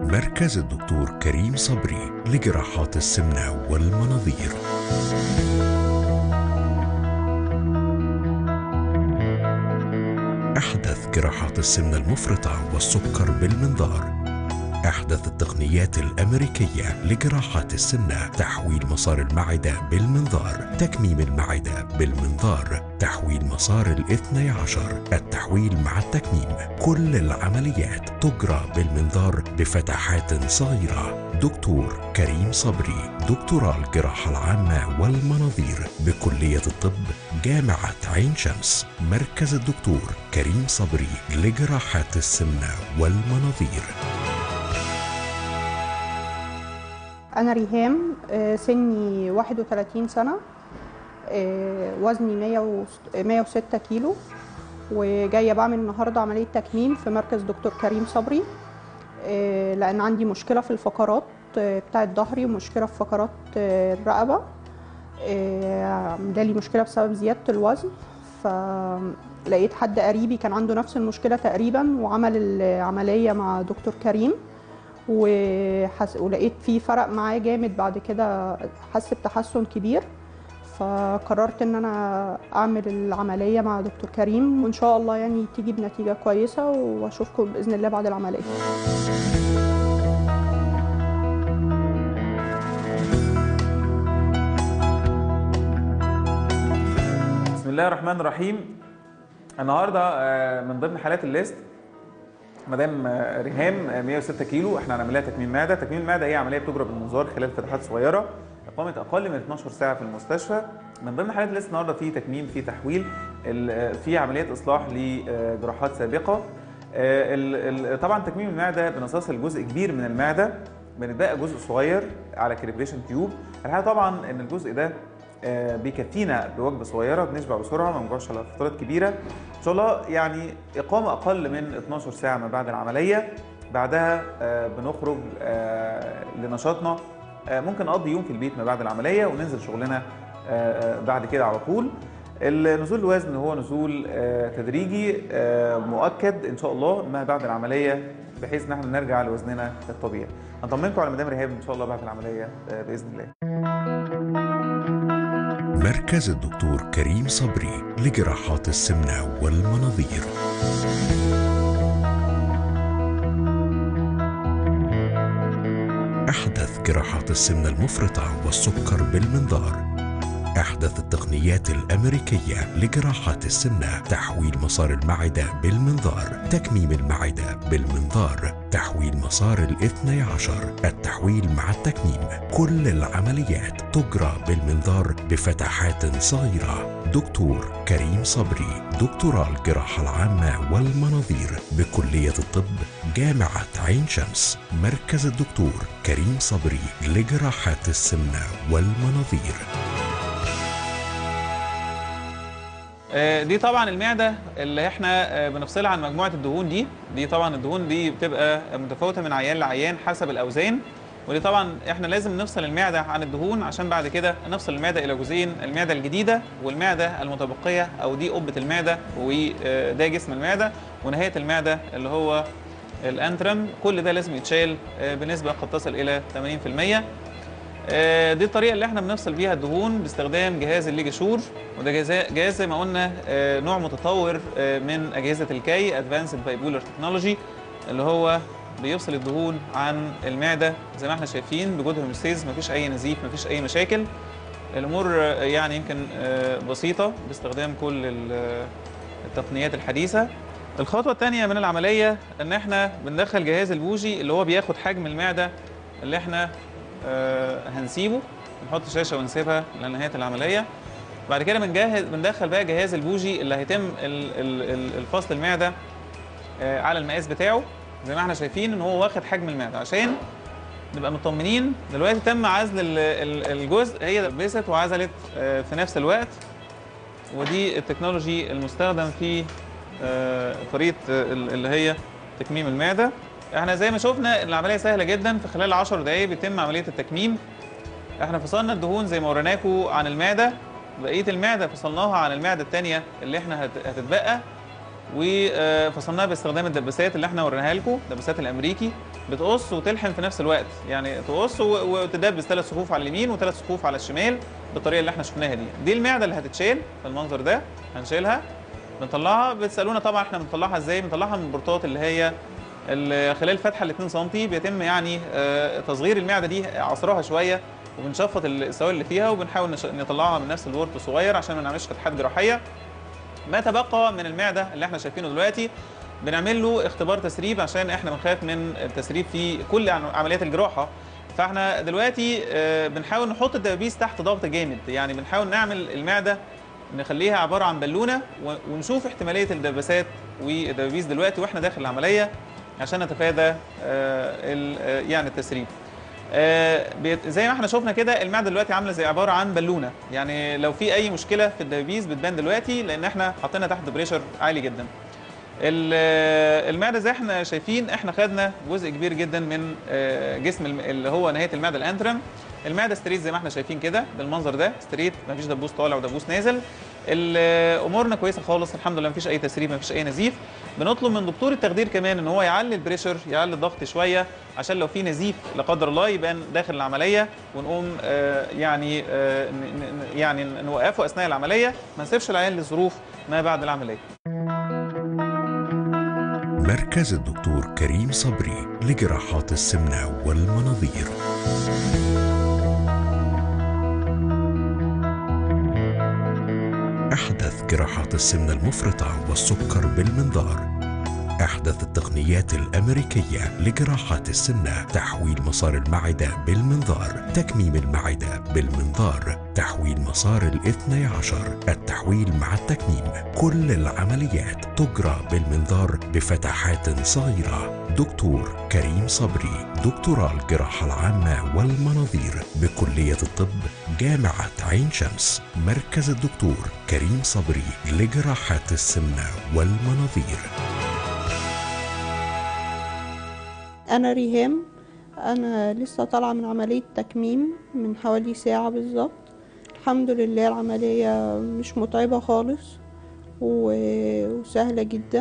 مركز الدكتور كريم صبري لجراحات السمنة والمناظير أحدث جراحات السمنة المفرطة والسكر بالمنظار أحدث التقنيات الأمريكية لجراحات السمنة تحويل مسار المعدة بالمنظار تكميم المعدة بالمنظار تحويل مسار الاثني عشر التحويل مع التكميم كل العمليات تجرى بالمنظار بفتحات صغيرة دكتور كريم صبري دكتوراه الجراحة العامة والمناظير بكلية الطب جامعة عين شمس مركز الدكتور كريم صبري لجراحات السمنة والمناظير أنا ريهام آه، سني 31 سنة آه، وزني 100 و- 106 كيلو وجاية بعمل النهاردة عملية تكميم في مركز دكتور كريم صبري آه، لأن عندي مشكلة في الفقرات آه، بتاعة ظهري ومشكلة في فقرات آه، الرقبة آه، جالي مشكلة بسبب زيادة الوزن فلقيت حد قريبي كان عنده نفس المشكلة تقريبا وعمل العملية مع دكتور كريم وحس... ولقيت في فرق معاه جامد بعد كده حس بتحسن كبير فقررت ان انا اعمل العمليه مع دكتور كريم وان شاء الله يعني تيجي بنتيجه كويسه واشوفكم باذن الله بعد العمليه بسم الله الرحمن الرحيم النهارده آه، من ضمن حالات الليست مدام آه، ريهام آه، 106 كيلو احنا هنعمل لها تكميم معده تكميم المعده هي عمليه بتجرى بالمنظار خلال فتحات صغيره اقامه اقل من 12 ساعه في المستشفى من ضمن حالات الليست النهارده في تكميم في تحويل ال- آه، في عمليات اصلاح لجراحات سابقه آه، ال- ال- طبعا تكميم المعده بنصاص جزء كبير من المعده بنتبقى جزء صغير على كاليبريشن تيوب الحقيقه طبعا ان الجزء ده آه، بيكفينا بوجبه صغيره بنشبع بسرعه ما بنجوعش على فترات كبيره ان شاء الله يعني اقامه اقل من 12 ساعه ما بعد العمليه بعدها آه، بنخرج آه، لنشاطنا آه، ممكن نقضي يوم في البيت ما بعد العمليه وننزل شغلنا آه، آه، بعد كده على طول النزول الوزن هو نزول آه، تدريجي آه، مؤكد ان شاء الله ما بعد العمليه بحيث ان احنا نرجع لوزننا الطبيعي هنطمنكم على مدام رهاب ان شاء الله بعد العمليه آه، باذن الله مركز الدكتور كريم صبري لجراحات السمنة والمناظير أحدث جراحات السمنة المفرطة والسكر بالمنظار أحدث التقنيات الأمريكية لجراحات السمنة تحويل مسار المعدة بالمنظار تكميم المعدة بالمنظار تحويل مسار الاثني عشر التحويل مع التكميم كل العمليات تجرى بالمنظار بفتحات صغيرة دكتور كريم صبري دكتوراه الجراحة العامة والمناظير بكلية الطب جامعة عين شمس مركز الدكتور كريم صبري لجراحات السمنة والمناظير آه، دي طبعا المعده اللي احنا آه، بنفصلها عن مجموعه الدهون دي دي طبعا الدهون دي بتبقى متفاوته من عيان لعيان حسب الاوزان ودي طبعا احنا لازم نفصل المعده عن الدهون عشان بعد كده نفصل المعده الى جزئين المعده الجديده والمعده المتبقيه او دي قبه المعده وده جسم المعده ونهايه المعده اللي هو الانترم كل ده لازم يتشال آه، بنسبه قد تصل الى 80% آه، دي الطريقه اللي احنا بنفصل بيها الدهون باستخدام جهاز الليجاشور وده جهاز جهاز زي ما قلنا آه، نوع متطور آه، من اجهزه الكي ادفانسد بايبولر تكنولوجي اللي هو بيفصل الدهون عن المعده زي ما احنا شايفين بجود هوموستيز مفيش اي نزيف مفيش اي مشاكل الامور آه، يعني يمكن آه، بسيطه باستخدام كل ال- التقنيات الحديثه الخطوه الثانيه من العمليه ان احنا بندخل جهاز البوجي اللي هو بياخد حجم المعده اللي احنا آه، هنسيبه نحط شاشه ونسيبها لنهايه العمليه بعد كده بنجهز بندخل بقى جهاز البوجي اللي هيتم ال- ال- ال- الفصل المعده آه، على المقاس بتاعه زي ما احنا شايفين ان هو واخد حجم المعده عشان نبقى مطمنين دلوقتي تم عزل ال- ال- الجزء هي لبست وعزلت آه، في نفس الوقت ودي التكنولوجي المستخدم في آه، طريقه آه، ال- اللي هي تكميم المعده احنا زي ما شفنا العمليه سهله جدا في خلال 10 دقائق بيتم عمليه التكميم احنا فصلنا الدهون زي ما وريناكم عن المعده بقيه المعده فصلناها عن المعده الثانيه اللي احنا هت- هتتبقى وفصلناها باستخدام الدباسات اللي احنا وريناها لكم الدباسات الامريكي بتقص وتلحم في نفس الوقت يعني تقص و- وتدبس ثلاث صفوف على اليمين وثلاث صفوف على الشمال بالطريقه اللي احنا شفناها دي دي المعده اللي هتتشال في المنظر ده هنشيلها بنطلعها بتسالونا طبعا احنا بنطلعها ازاي بنطلعها من البورتات اللي هي ال- خلال فتحه ال 2 سم بيتم يعني آه، تصغير المعده دي عصرها شويه وبنشفط السوائل اللي فيها وبنحاول نش- نطلعها من نفس البورت الصغير عشان ما نعملش فتحات جراحيه ما تبقى من المعده اللي احنا شايفينه دلوقتي بنعمل له اختبار تسريب عشان احنا بنخاف من التسريب في كل عن- عمليات الجراحه فاحنا دلوقتي آه، بنحاول نحط الدبابيس تحت ضغط جامد يعني بنحاول نعمل المعده نخليها عباره عن بالونه و- ونشوف احتماليه الدباسات والدبابيس دلوقتي واحنا داخل العمليه عشان نتفادى آه، ال- آه، يعني التسريب آه، بيت- زي ما احنا شفنا كده المعده دلوقتي عامله زي عباره عن بالونه يعني لو في اي مشكله في الدبابيس بتبان دلوقتي لان احنا حاطينها تحت بريشر عالي جدا ال- آه، المعده زي احنا شايفين احنا خدنا جزء كبير جدا من آه، جسم الم- اللي هو نهايه المعده الانترم المعده ستريت زي ما احنا شايفين كده بالمنظر ده ستريت مفيش دبوس طالع ودبوس نازل ال- آه، امورنا كويسه خالص الحمد لله مفيش اي تسريب مفيش اي نزيف بنطلب من دكتور التخدير كمان ان هو يعلي البريشر يعلي الضغط شويه عشان لو في نزيف لا قدر الله يبان داخل العمليه ونقوم آه، يعني آه، ن- ن- يعني نوقفه اثناء العمليه ما نسيبش العيان لظروف ما بعد العمليه مركز الدكتور كريم صبري لجراحات السمنة والمناظير أحدث جراحات السمنة المفرطة والسكر بالمنظار أحدث التقنيات الأمريكية لجراحات السمنة تحويل مسار المعدة بالمنظار تكميم المعدة بالمنظار تحويل مسار الاثني عشر التحويل مع التكميم كل العمليات تجرى بالمنظار بفتحات صغيرة دكتور كريم صبري دكتوراه الجراحة العامة والمناظير بكلية الطب جامعة عين شمس مركز الدكتور كريم صبري لجراحات السمنة والمناظير انا ريهام انا لسه طالعه من عمليه تكميم من حوالي ساعه بالظبط الحمد لله العمليه مش متعبه خالص و- وسهله جدا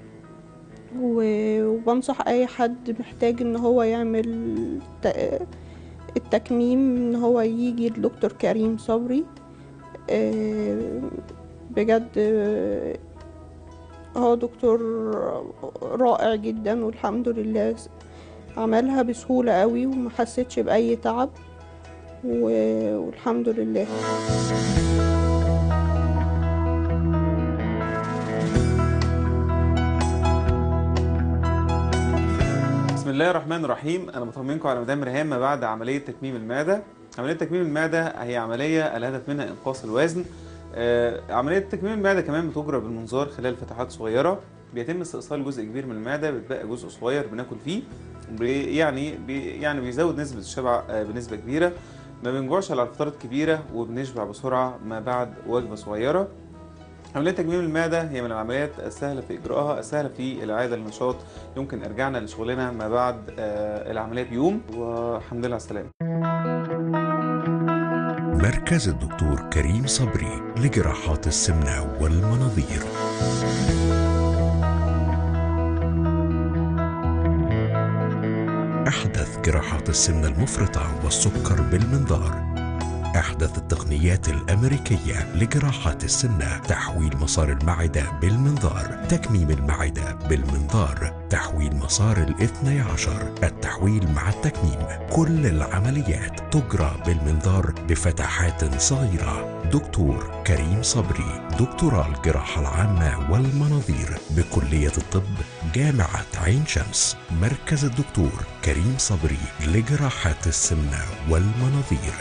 و- وبنصح اي حد محتاج ان هو يعمل ت- التكميم ان هو يجي لدكتور كريم صبري آه، بجد آه، هو دكتور رائع جدا والحمد لله عملها بسهولة قوي وما حسيتش بأي تعب و- والحمد لله بسم الله الرحمن الرحيم انا بطمنكم على مدام ريهام ما بعد عمليه تكميم المعده عمليه تكميم المعده هي عمليه الهدف منها انقاص الوزن آه، عمليه تكميم المعده كمان بتجرى بالمنظار خلال فتحات صغيره بيتم استئصال جزء كبير من المعده بيتبقى جزء صغير بناكل فيه بي- يعني بي يعني بيزود نسبه الشبع آه، بنسبه كبيره ما بنجوعش على فترات كبيره وبنشبع بسرعه ما بعد وجبه صغيره عملية تجميم المعدة هي من العمليات السهلة في إجراءها السهلة في العادة للنشاط يمكن إرجاعنا لشغلنا ما بعد آه، العملية بيوم والحمد لله على السلامة مركز الدكتور كريم صبري لجراحات السمنة والمناظير أحدث جراحات السمنة المفرطة والسكر بالمنظار أحدث التقنيات الأمريكية لجراحات السمنة تحويل مسار المعدة بالمنظار تكميم المعدة بالمنظار تحويل مسار الاثني عشر التحويل مع التكميم كل العمليات تجرى بالمنظار بفتحات صغيرة دكتور كريم صبري دكتوراه الجراحة العامة والمناظير بكلية الطب جامعة عين شمس مركز الدكتور كريم صبري لجراحات السمنة والمناظير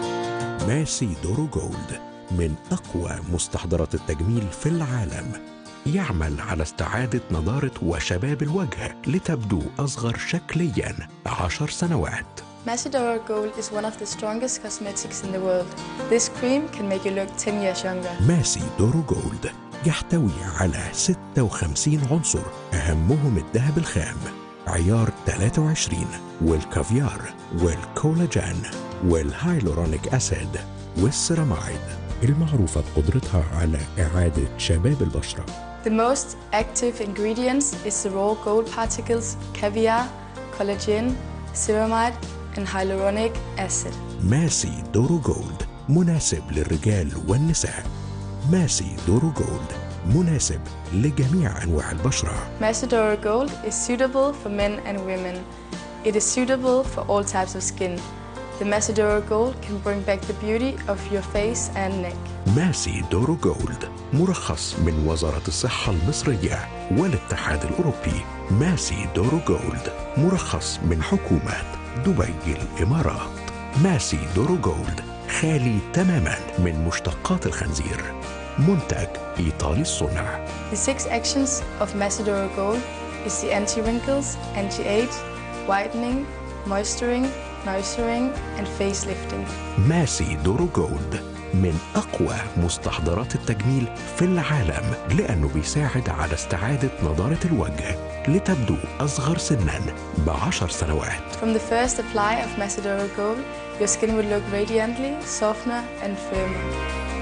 ماسي دورو جولد من أقوى مستحضرات التجميل في العالم يعمل على استعادة نضارة وشباب الوجه لتبدو أصغر شكليا عشر سنوات Macedora Gold is one of the strongest cosmetics in the world. This cream can make you look 10 years younger. ماسي دورو جولد يحتوي على 56 عنصر أهمهم الذهب الخام عيار 23 والكافيار والكولاجين والهايلورونيك أسيد والسيرامايد المعروفة بقدرتها على إعادة شباب البشرة The most active ingredients is the raw gold particles, caviar, collagen, ceramide, and hyaluronic acid. ماسي دورو جولد مناسب للرجال والنساء ماسي دورو جولد مناسب لجميع أنواع البشرة Macedora Gold is suitable for men and women. It is suitable for all types of skin. The Macedora Gold can bring back the beauty of your face and neck. ماسي دورو جولد مرخص من وزارة الصحة المصرية والاتحاد الأوروبي ماسي دورو جولد مرخص من حكومة دبي الإمارات ماسي دورو جولد خالي تماما من مشتقات الخنزير منتج إيطالي الصنع The six actions of Macedora Gold is the anti-wrinkles, anti-age, whitening, moisturing, nourishing, and facelifting. ماسي دورو جولد من أقوى مستحضرات التجميل في العالم لأنه بيساعد على استعادة نضارة الوجه لتبدو أصغر سنا بعشر سنوات From the first apply of Macedora Gold, your skin will look radiantly, softer, and firmer.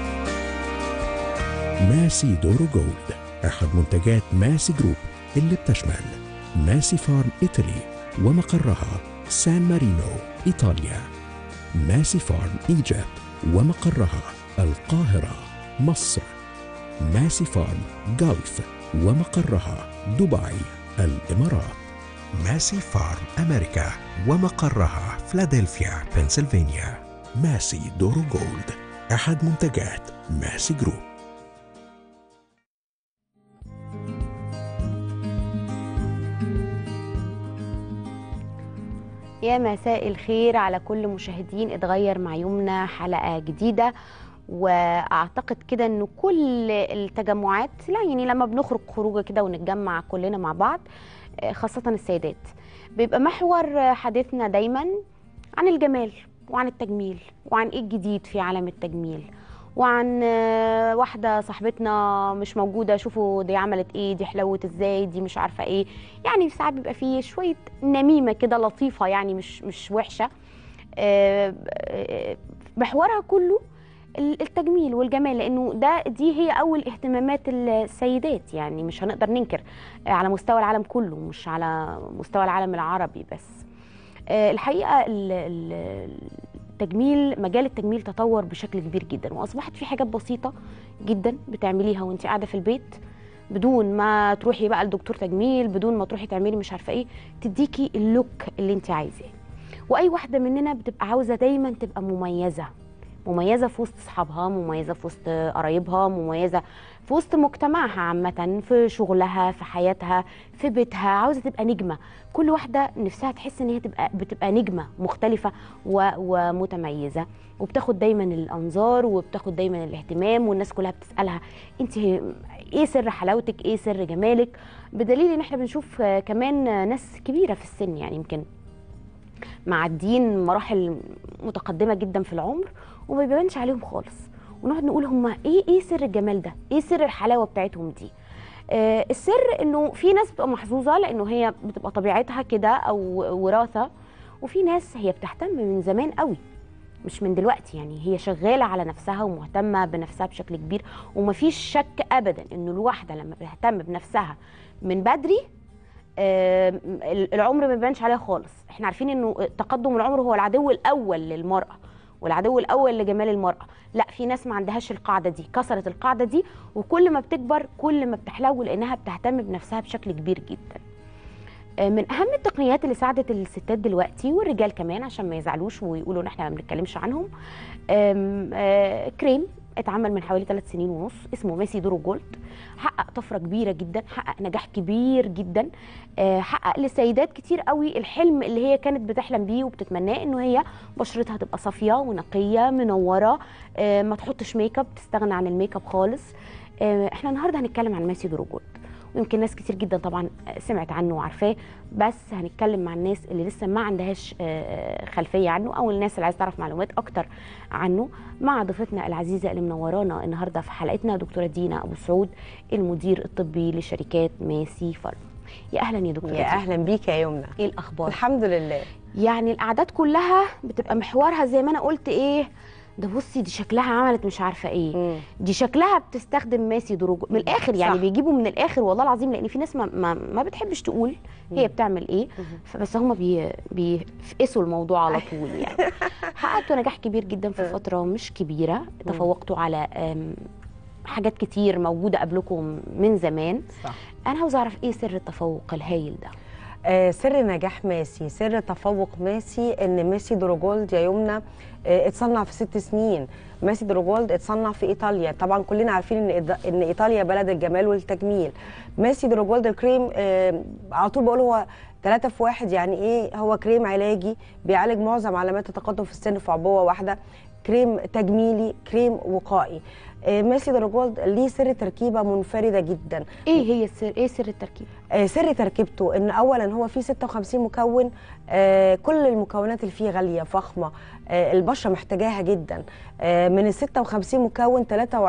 ماسي دورو جولد أحد منتجات ماسي جروب اللي بتشمل ماسي فارم إيطالي ومقرها سان مارينو إيطاليا ماسي فارم إيجيبت ومقرها القاهرة مصر ماسي فارم جلف ومقرها دبي الإمارات ماسي فارم أمريكا ومقرها فلادلفيا بنسلفانيا ماسي دورو جولد أحد منتجات ماسي جروب يا مساء الخير على كل مشاهدين اتغير مع يومنا حلقة جديدة واعتقد كده ان كل التجمعات لا يعني لما بنخرج خروجه كده ونتجمع كلنا مع بعض آه، خاصة السيدات بيبقى محور حديثنا دايما عن الجمال وعن التجميل وعن ايه الجديد في عالم التجميل وعن آه، واحدة صاحبتنا مش موجودة شوفوا دي عملت ايه دي حلوت ازاي دي مش عارفة ايه يعني ساعات بيبقى فيه شوية نميمة كده لطيفة يعني مش مش وحشة آه، آه، محورها كله ال- التجميل والجمال لانه ده دي هي اول اهتمامات السيدات يعني مش هنقدر ننكر آه، على مستوى العالم كله مش على مستوى العالم العربي بس آه، الحقيقه ال- ال- التجميل مجال التجميل تطور بشكل كبير جدا واصبحت في حاجات بسيطه جدا بتعمليها وانت قاعده في البيت بدون ما تروحي بقى لدكتور تجميل بدون ما تروحي تعملي مش عارفه ايه تديكي اللوك اللي انت عايزاه واي واحده مننا بتبقى عاوزه دايما تبقى مميزه مميزه في وسط اصحابها مميزه في وسط قرايبها مميزه في وسط مجتمعها عامه في شغلها في حياتها في بيتها عاوزه تبقى نجمه كل واحده نفسها تحس ان هي تبقى بتبقى نجمه مختلفه و- ومتميزه وبتاخد دايما الانظار وبتاخد دايما الاهتمام والناس كلها بتسالها انت ايه سر حلاوتك ايه سر جمالك بدليل ان احنا بنشوف آه، كمان آه، ناس كبيره في السن يعني يمكن معديين مراحل متقدمه جدا في العمر وما بيبانش عليهم خالص ونقعد نقول هم ايه ايه سر الجمال ده ايه سر الحلاوه بتاعتهم دي آه السر انه في ناس بتبقى محظوظه لانه هي بتبقى طبيعتها كده او وراثه وفي ناس هي بتهتم من زمان قوي مش من دلوقتي يعني هي شغاله على نفسها ومهتمه بنفسها بشكل كبير ومفيش شك ابدا انه الواحده لما بتهتم بنفسها من بدري آه، العمر ما بيبانش عليها خالص احنا عارفين انه تقدم العمر هو العدو الاول للمراه والعدو الاول لجمال المراه لا في ناس ما عندهاش القاعده دي كسرت القاعده دي وكل ما بتكبر كل ما بتحلو لانها بتهتم بنفسها بشكل كبير جدا آه، من اهم التقنيات اللي ساعدت الستات دلوقتي والرجال كمان عشان ما يزعلوش ويقولوا ان احنا ما بنتكلمش عنهم آم، آه، كريم اتعمل من حوالي ثلاث سنين ونص اسمه ميسي دورو جولد حقق طفره كبيره جدا حقق نجاح كبير جدا آه، حقق لسيدات كتير قوي الحلم اللي هي كانت بتحلم بيه وبتتمناه انه هي بشرتها تبقى صافيه ونقيه منوره آه، ما تحطش ميك اب تستغنى عن الميك اب خالص آه، احنا النهارده هنتكلم عن ماسي دروجولد ويمكن ناس كتير جدا طبعا سمعت عنه وعارفاه بس هنتكلم مع الناس اللي لسه ما عندهاش آه، خلفيه عنه او الناس اللي عايزه تعرف معلومات اكتر عنه مع ضيفتنا العزيزه اللي منورانا النهارده في حلقتنا دكتوره دينا ابو سعود المدير الطبي لشركات ماسي فارما يا اهلا يا دكتوره يا دينا. اهلا بيك يا يمنى ايه الاخبار الحمد لله يعني الاعداد كلها بتبقى محورها زي ما انا قلت ايه ده بصي دي شكلها عملت مش عارفه ايه مم. دي شكلها بتستخدم ماسي دروج من الاخر يعني صح. بيجيبوا من الاخر والله العظيم لان في ناس ما, ما, ما بتحبش تقول هي بتعمل ايه فبس هم بي بيفقسوا الموضوع على طول يعني حققتوا نجاح كبير جدا في فتره مش كبيره تفوقتوا على أم، حاجات كتير موجوده قبلكم من زمان صح انا عاوزه اعرف ايه سر التفوق الهايل ده آه سر نجاح ماسي سر تفوق ماسي ان ماسي دروجولد يا يمنى آه اتصنع في ست سنين ماسي دروجولد اتصنع في ايطاليا طبعا كلنا عارفين ان إيط- ان ايطاليا بلد الجمال والتجميل ماسي دروجولد الكريم آه على طول بقول هو ثلاثة في واحد يعني ايه هو كريم علاجي بيعالج معظم علامات التقدم في السن في عبوة واحدة كريم تجميلي كريم وقائي آه ماسي دروجولد ليه سر تركيبة منفردة جدا ايه هي السر ايه سر التركيب آه، سر تركيبته ان اولا هو فيه 56 مكون آه، كل المكونات اللي فيه غاليه فخمه آه، البشره محتاجاها جدا آه، من ال 56 مكون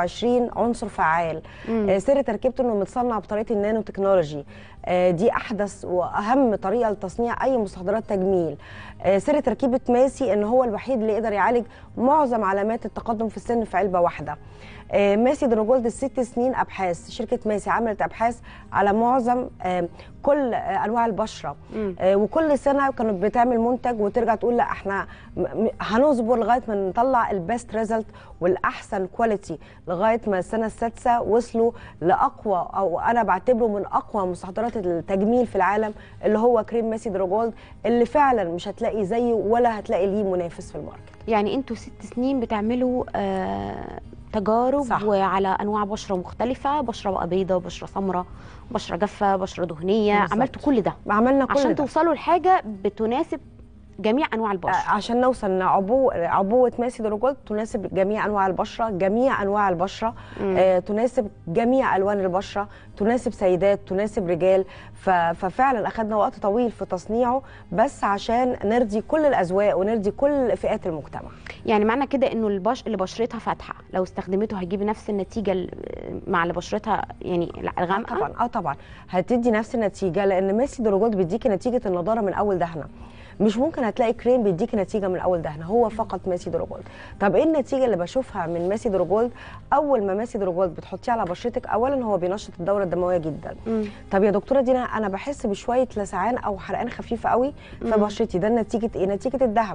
23 عنصر فعال آه، سر تركيبته انه متصنع بطريقه النانو تكنولوجي آه، دي احدث واهم طريقه لتصنيع اي مستحضرات تجميل آه، سر تركيبه ماسي ان هو الوحيد اللي يقدر يعالج معظم علامات التقدم في السن في علبه واحده آه، ماسي دروجولد الست سنين ابحاث شركه ماسي عملت ابحاث على معظم آه، كل آه، انواع البشره آه، وكل سنه كانت بتعمل منتج وترجع تقول لا احنا م- م- هنصبر لغايه ما نطلع البيست ريزلت والاحسن كواليتي لغايه ما السنه السادسه وصلوا لاقوى او انا بعتبره من اقوى مستحضرات التجميل في العالم اللي هو كريم ماسي دروجولد اللي فعلا مش هتلاقي زيه ولا هتلاقي ليه منافس في الماركت يعني انتوا ست سنين بتعملوا آه تجارب صح. وعلى انواع بشره مختلفه بشره بقى بيضاء بشره سمراء بشره جافه بشره دهنيه بالظبط. عملتوا كل ده عملنا كل عشان ده. توصلوا لحاجه بتناسب جميع انواع البشره آه، عشان نوصل لعبو عبوه ماسي دروجولد تناسب جميع انواع البشره جميع انواع البشره آه تناسب جميع الوان البشره تناسب سيدات تناسب رجال ف- ففعلا اخذنا وقت طويل في تصنيعه بس عشان نرضي كل الاذواق ونرضي كل فئات المجتمع يعني معنى كده انه البش اللي بشرتها فاتحه لو استخدمته هيجيب نفس النتيجه ال- مع اللي بشرتها يعني الغامقه طبعا اه طبعا هتدي نفس النتيجه لان ماسي دروجولد بيديكي نتيجه النضاره من اول دهنه مش ممكن هتلاقي كريم بيديكي نتيجه من اول دهنه هو فقط ماسي دروجولد طب ايه النتيجه اللي بشوفها من ماسي دروجولد اول ما ماسي دروجولد بتحطيه على بشرتك اولا هو بينشط الدوره الدمويه جدا طب يا دكتوره دينا انا بحس بشويه لسعان او حرقان خفيف قوي في بشرتي ده نتيجه ايه نتيجه الذهب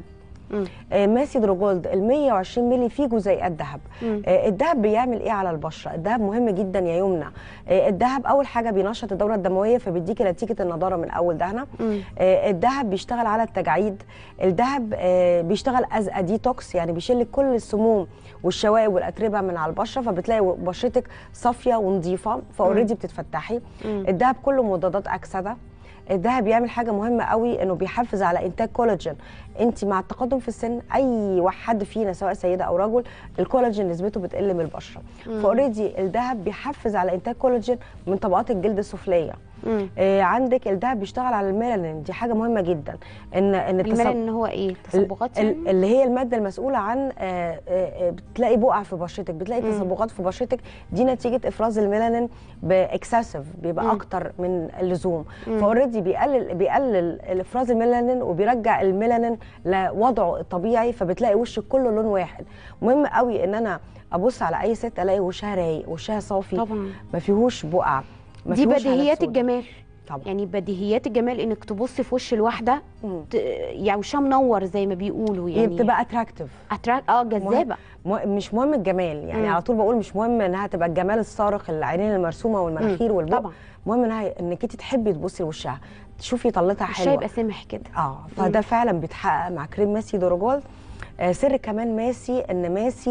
آه، ماسي دروجولد ال 120 مللي فيه جزيئات ذهب آه، الذهب بيعمل ايه على البشره الذهب مهم جدا يا يمنى آه، الذهب اول حاجه بينشط الدوره الدمويه فبيديكي نتيجه النضاره من اول دهنه آه، الذهب بيشتغل على التجاعيد الذهب آه، بيشتغل از ديتوكس يعني بيشيل لك كل السموم والشوائب والاتربه من على البشره فبتلاقي بشرتك صافيه ونظيفه فاوريدي بتتفتحي الذهب كله مضادات اكسده الذهب بيعمل حاجه مهمه قوي انه بيحفز على انتاج كولاجين انت مع التقدم في السن اي حد فينا سواء سيده او رجل الكولاجين نسبته بتقل من البشره فاوريدي الذهب بيحفز على انتاج كولاجين من طبقات الجلد السفليه آه عندك الذهب بيشتغل على الميلانين دي حاجه مهمه جدا ان ان التصب- الميلان هو ايه تصبغات ال- يعني اللي هي الماده المسؤوله عن آه، آه، آه، بتلاقي بقع في بشرتك بتلاقي تصبغات في بشرتك دي نتيجه افراز الميلانين باكسسيف بيبقى اكتر من اللزوم فاوريدي بيقلل بيقلل افراز الميلانين وبيرجع الميلانين لوضعه الطبيعي فبتلاقي وشك كله لون واحد مهم قوي ان انا ابص على اي ست الاقي وشها رايق وشها صافي طبعا ما فيهوش بقع ما دي فيهوش علامات بديهيات سودا. الجمال طبعا يعني بديهيات الجمال انك تبصي في وش الواحده مم. ت... يعني وشها منور زي ما بيقولوا هي يعني بتبقى اتراكتيف أتراك... اه جذابه مه- مش مهم الجمال يعني مم. على طول بقول مش مهم انها تبقى الجمال الصارخ العينين المرسومه والمناخير والبق طبعا. مهم انها انك انت تحبي تبصي لوشها تشوفي طلتها الشاي حلوه يبقى سمح كده اه فده فعلا بيتحقق مع كريم ماسي دروجولد آه سر كمان ماسي ان ماسي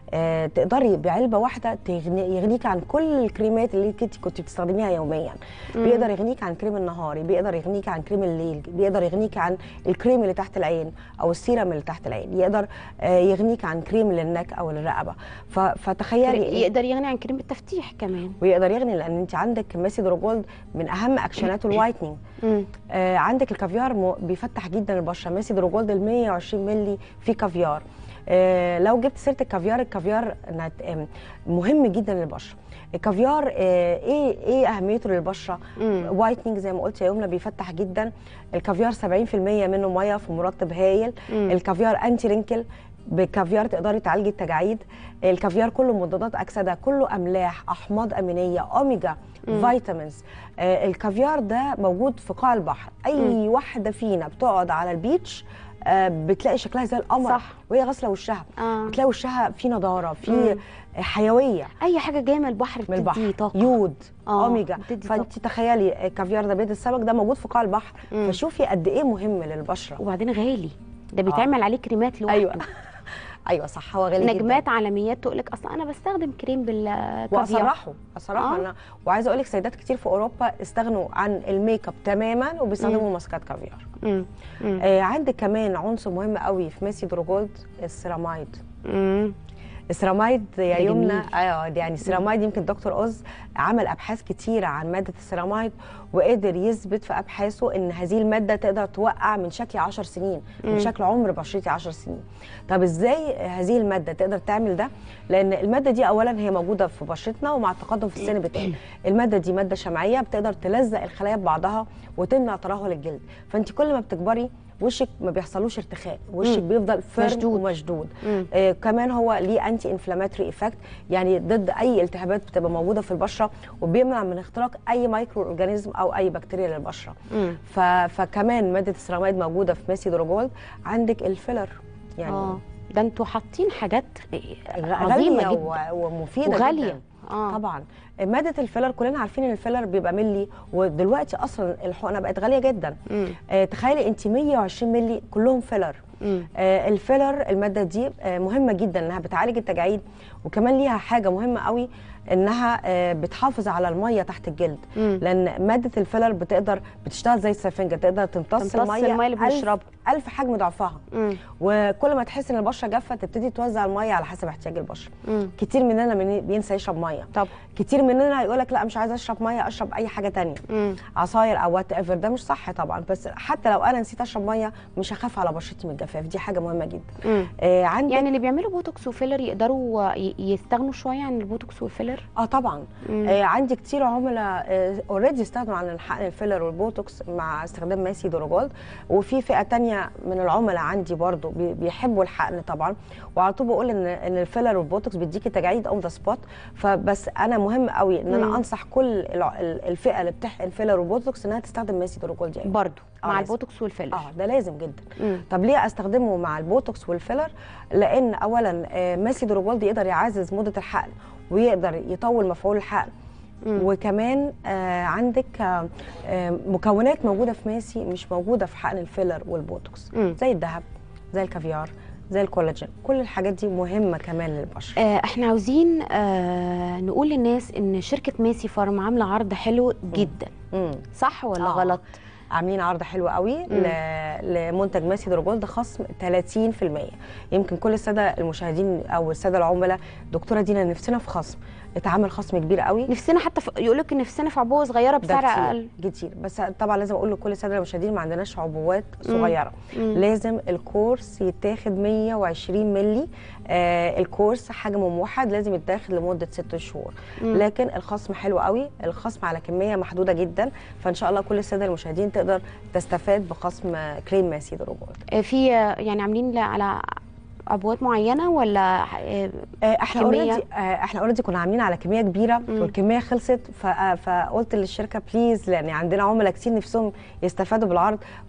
آه تقدري بعلبه واحده تغني يغنيك عن كل الكريمات اللي كنت كنت بتستخدميها يوميا بيقدر يغنيك عن كريم النهاري بيقدر يغنيك عن كريم الليل بيقدر يغنيك عن الكريم اللي تحت العين او السيرم اللي تحت العين يقدر آه يغنيك عن كريم للنك او للرقبه ف- فتخيلي يقدر يغني عن كريم التفتيح كمان ويقدر يغني لان انت عندك ماسي دروجولد من اهم اكشناته الوايتنينج مم. آه عندك الكافيار م- بيفتح جدا البشره ماسي دروجولد ال 120 مللي فيه كافيار آه لو جبت سيره الكافيار الكافيار نت- آم، مهم جدا للبشره الكافيار آه ايه ايه اهميته للبشره وايتنينج زي ما قلت يا يمنى بيفتح جدا الكافيار 70% منه ميه في مرطب هايل الكافيار انتي رينكل بالكافيار تقدري تعالجي التجاعيد الكافيار كله مضادات اكسده كله املاح احماض امينيه اوميجا فيتامينز آه الكافيار ده موجود في قاع البحر اي واحده فينا بتقعد على البيتش آه بتلاقي شكلها زي القمر صح. وهي غاسله وشها آه. بتلاقي وشها فيه نضاره فيه حيويه اي حاجه جايه من البحر من بتدي البحر طاقه يود آه، اوميجا بتدي فانت تخيلي الكافيار ده بيض السمك ده موجود في قاع البحر فشوفي قد ايه مهم للبشره وبعدين غالي ده بيتعمل عليه كريمات لوحده ايوه ايوه صح هو غالي جدا نجمات عالميات تقول لك اصلا انا بستخدم كريم بالكافيار واصرحوا اصرحوا آه. انا وعايزه اقول لك سيدات كتير في اوروبا استغنوا عن الميك اب تماما وبيستخدموا ماسكات كافيار مم. مم. آه عندك كمان عنصر مهم قوي في ميسي دروجولد السيرامايد مم. السيرامايد يا ده يمنى جميل. ايوه يعني السيرامايد يمكن دكتور اوز عمل ابحاث كتيره عن ماده السيرامايد وقدر يثبت في ابحاثه ان هذه الماده تقدر توقع من شكل 10 سنين من شكل عمر بشرتي 10 سنين طب ازاي هذه الماده تقدر تعمل ده لان الماده دي اولا هي موجوده في بشرتنا ومع التقدم في السن بتقل الماده دي ماده شمعيه بتقدر تلزق الخلايا ببعضها وتمنع ترهل الجلد فانت كل ما بتكبري وشك ما بيحصلوش ارتخاء وشك بيفضل فيرم مشدود. ومشدود آه كمان هو ليه انتي انفلاماتوري افكت يعني ضد اي التهابات بتبقى موجوده في البشره وبيمنع من اختراق اي مايكرو اورجانيزم او اي بكتيريا للبشره ف... فكمان ماده السيراميد موجوده في ميسي دروجولد عندك الفيلر يعني اه ده انتوا حاطين حاجات غاليه عظيمه جدا و... ومفيده وغالية. جدا آه. طبعا ماده الفيلر كلنا عارفين ان الفيلر بيبقى ملي ودلوقتي اصلا الحقنه بقت غاليه جدا مم. آه تخيلي انت 120 ملي كلهم فيلر مم. آه الفيلر الماده دي آه مهمه جدا انها بتعالج التجاعيد وكمان ليها حاجه مهمه قوي انها آه بتحافظ على الميه تحت الجلد مم. لان ماده الفيلر بتقدر بتشتغل زي السفنجه تقدر تمتص, تمتص الميه المية اللي ألف- بنشربها. ألف حجم ضعفها مم. وكل ما تحس ان البشره جافه تبتدي توزع الميه على حسب احتياج البشره مم. كتير مننا من- بينسى يشرب ميه طب كتير مننا يقول لك لا مش عايزه اشرب ميه اشرب اي حاجه تانية مم. عصاير او وات ايفر ده مش صح طبعا بس حتى لو انا نسيت اشرب ميه مش هخاف على بشرتي من الجفاف دي حاجه مهمه جدا مم. آه عندك يعني اللي بيعملوا بوتوكس وفيلر يقدروا ي- يستغنوا شويه عن البوتوكس والفيلر اه طبعا مم. آه عندي كتير عملاء اوريدي استخدموا عن الحقن الفيلر والبوتوكس مع استخدام ماسي دروجولد وفي فئه تانية من العملاء عندي برضو بي- بيحبوا الحقن طبعا وعلى طول بقول ان ان الفيلر والبوتوكس بيديكي تجاعيد اون ذا سبوت فبس انا مهم قوي ان انا مم. انصح كل الع- ال- الفئه اللي بتحقن فيلر وبوتوكس انها تستخدم ماسي دروجولد يعني برضو آه، مع لازم. البوتوكس والفيلر اه ده لازم جدا مم. طب ليه استخدمه مع البوتوكس والفيلر لان اولا آه، ماسي دروجولد يقدر يعزز مده الحقن ويقدر يطول مفعول الحقن مم. وكمان آه عندك آه آه مكونات موجوده في ماسي مش موجوده في حقن الفيلر والبوتوكس مم. زي الذهب زي الكافيار زي الكولاجين كل الحاجات دي مهمه كمان للبشره آه، احنا عاوزين آه نقول للناس ان شركه ميسي فارم عامله عرض حلو جدا مم. صح ولا آه. غلط عاملين عرض حلو قوي ل... لمنتج ماسي دروجولد خصم 30% يمكن كل الساده المشاهدين او الساده العملاء دكتوره دينا نفسنا في خصم اتعمل خصم كبير قوي نفسنا حتى في يقول لك نفسنا في عبوه صغيره ده بسعر كتير اقل كتير بس طبعا لازم اقول لكل الساده المشاهدين ما عندناش عبوات صغيره مم. لازم الكورس يتاخد 120 مللي آه الكورس حجم موحد لازم يتاخد لمده ست شهور لكن الخصم حلو قوي الخصم على كميه محدوده جدا فان شاء الله كل الساده المشاهدين تقدر تستفاد بخصم آه، كريم ماسي دروجولد آه، في آه، يعني عاملين ل- على عبوات معينه ولا آه، آه، احنا كمية؟ اوريدي احنا اوريدي كنا عاملين على كميه كبيره والكميه خلصت ف- آه، فقلت للشركه بليز لان عندنا عملاء كتير نفسهم يستفادوا بالعرض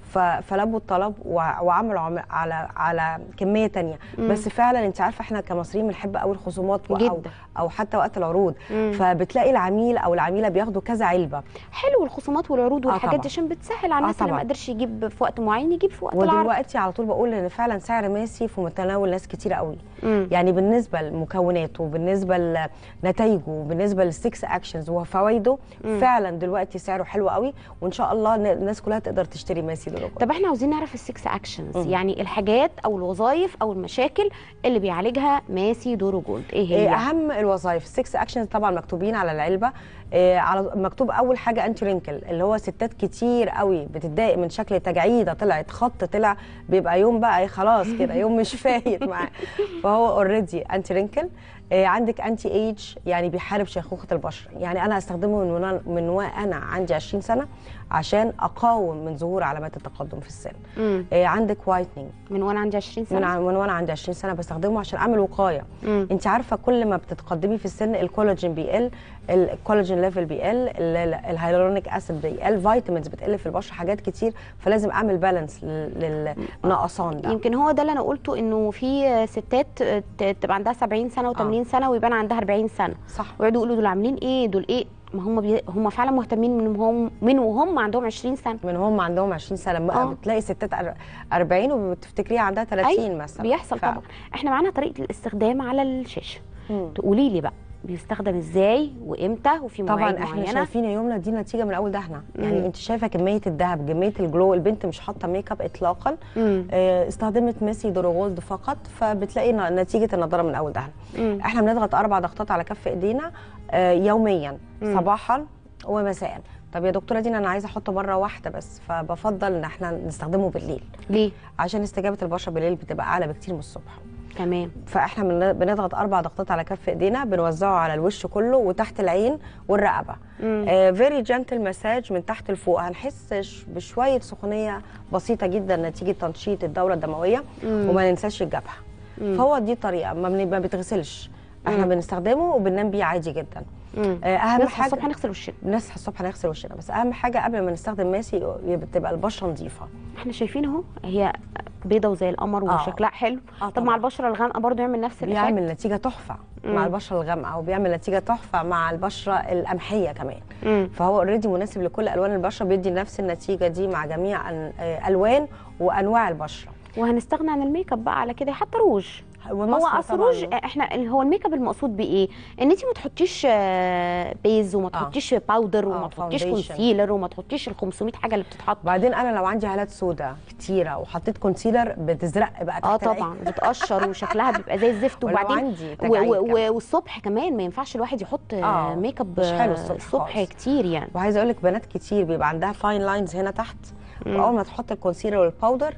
ف- فلبوا الطلب وع- وعملوا عم- على على كميه تانية بس فعلا انت عارفه احنا كمصريين بنحب قوي الخصومات و- او جدا. او حتى وقت العروض مم. فبتلاقي العميل او العميله بياخدوا كذا علبه حلو الخصومات والعروض آه والحاجات طبعا. دي عشان بتسهل على آه الناس اللي ما طبعا. قدرش يجيب في وقت معين يجيب في وقت العرض ودلوقتي على طول بقول ان فعلا سعر ماسي في متناول ناس كتير قوي مم. يعني بالنسبه لمكوناته وبالنسبه لنتائجه وبالنسبه للسكس اكشنز وفوائده فعلا دلوقتي سعره حلو قوي وان شاء الله ن- الناس كلها تقدر تشتري ماسي دلوقتي طب احنا عاوزين نعرف السكس اكشنز يعني الحاجات او الوظائف او المشاكل اللي بيعالجها ماسي دورو جولد ايه هي إيه اهم الوظائف السكس اكشنز طبعا مكتوبين على العلبه إيه على مكتوب اول حاجه انتي رينكل اللي هو ستات كتير قوي بتتضايق من شكل تجعيده طلعت خط طلع بيبقى يوم بقى إيه خلاص كده يوم مش فايت معاه فهو اوريدي انتي رينكل إيه عندك انتي ايج يعني بيحارب شيخوخه البشره يعني انا استخدمه من وانا من وانا عندي 20 سنه عشان اقاوم من ظهور علامات التقدم في السن مم. إيه عندك وايتنينج من وانا عندي 20 سنه من ع- من وانا عندي 20 سنه بستخدمه عشان اعمل وقايه مم. انت عارفه كل ما بتتقدمي في السن الكولاجين بيقل الكولاجين ليفل بيقل ال- ال- الهيالورونيك اسيد بيقل فيتامينز بتقل في البشره حاجات كتير فلازم اعمل بالانس للنقصان ده يمكن هو ده اللي انا قلته انه في ستات ت- تبقى عندها 70 سنه و80 سنه ويبان عندها 40 سنه صح ويقعدوا يقولوا دول عاملين ايه دول ايه ما هم بي... هم فعلا مهتمين من هم من وهم عندهم 20 سنه من هم عندهم 20 سنه آه. بقى بتلاقي ستات أر- 40 وبتفتكريها عندها 30 أيوة، مثلا بيحصل فعلا. طبعا احنا معانا طريقه الاستخدام على الشاشه مم. تقولي لي بقى بيستخدم ازاي وامتى وفي طبعا مواعيد احنا معينه شايفين يا يمنى دي نتيجه من اول دهنه يعني مم. انت شايفه كميه الذهب كميه الجلو البنت مش حاطه ميك اب اطلاقا مم. آه، استخدمت ميسي دورو جولد فقط فبتلاقي ن- نتيجه النضاره من اول دهنه مم. احنا بنضغط اربع ضغطات على كف ايدينا آه، يوميا مم. صباحا ومساء طب يا دكتوره دينا انا عايزه احطه مره واحده بس فبفضل ان احنا نستخدمه بالليل ليه عشان استجابه البشره بالليل بتبقى اعلى بكتير من الصبح تمام فاحنا بن- بنضغط اربع ضغطات على كف ايدينا بنوزعه على الوش كله وتحت العين والرقبه فيري جنتل مساج من تحت لفوق هنحس ش- بشويه سخونيه بسيطه جدا نتيجه تنشيط الدوره الدمويه وما ننساش الجبهه فهو دي طريقه ما, بن- ما بيتغسلش احنا بنستخدمه وبننام بيه عادي جدا مم. آه، اهم نصحى حاجه الصبح نغسل وشنا بنصحى الصبح نغسل وشنا بس اهم حاجه قبل ما نستخدم ماسي يبقى- تبقى البشره نظيفه احنا شايفين اهو هي بيضه وزي القمر آه. وشكلها حلو آه طب طبعاً. مع البشره الغامقه برضو يعمل نفس الإفكت بيعمل نتيجه تحفه مع البشره الغامقه وبيعمل نتيجه تحفه مع البشره القمحيه كمان مم. فهو اوريدي مناسب لكل الوان البشره بيدي نفس النتيجه دي مع جميع أن- آه، الوان وانواع البشره وهنستغنى عن الميك اب بقى على كده حتى روج هو والماسك اصل طبعاً. روج احنا هو الميك اب المقصود بايه ان انت ما تحطيش آه، بيز وما تحطيش باودر وما آه، تحطيش foundation. كونسيلر وما تحطيش ال 500 حاجه اللي بتتحط وبعدين انا لو عندي هالات سوداء كتيره وحطيت كونسيلر بتزرق بقى اه تحت العين. طبعا بتقشر وشكلها بيبقى زي الزفت ولو وبعدين عندي و- تجاعيد و- كمان. و- والصبح كمان ما ينفعش الواحد يحط آه، آه، ميك اب مش حلو آه، الصبح الصبح خالص. كتير يعني وعايزه اقول لك بنات كتير بيبقى عندها فاين لاينز هنا تحت واول ما تحط الكونسيلر والباودر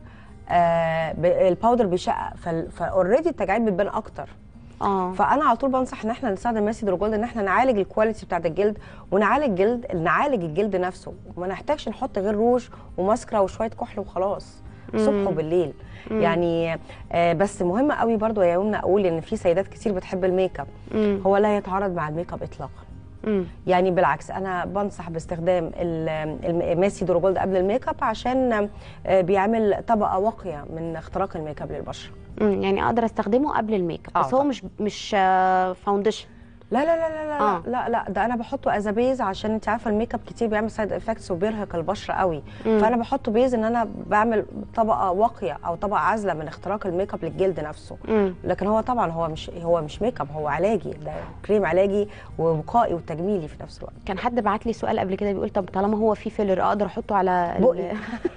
آه ب- الباودر بيشقق فاوريدي التجاعيد بتبان اكتر اه فانا على طول بنصح ان احنا نستخدم ماسي دروجولد ان احنا نعالج الكواليتي بتاعت الجلد ونعالج جلد نعالج الجلد نفسه وما نحتاجش نحط غير روج وماسكرا وشويه كحل وخلاص الصبح وبالليل يعني آه بس مهم قوي برضو يا يمنى اقول ان في سيدات كتير بتحب الميك اب مم. هو لا يتعارض مع الميك اب اطلاقا مم. يعني بالعكس انا بنصح باستخدام ال- الماسي دروجولد قبل الميك اب عشان آه، بيعمل طبقه واقيه من اختراق الميك اب للبشره مم. يعني اقدر استخدمه قبل الميك اب آه بس هو طبعاً. مش مش آه، فاونديشن لا لا لا لا لا, آه. لا لا ده انا بحطه از بيز عشان انت عارفه الميك اب كتير بيعمل سايد افكتس وبيرهق البشره قوي مم. فانا بحطه بيز ان انا بعمل طبقه واقيه او طبقه عازله من اختراق الميك اب للجلد نفسه مم. لكن هو طبعا هو مش هو مش ميك اب هو علاجي ده كريم علاجي ووقائي وتجميلي في نفس الوقت كان حد بعت لي سؤال قبل كده بيقول طب طالما هو في فيلر اقدر احطه على ال- بقي.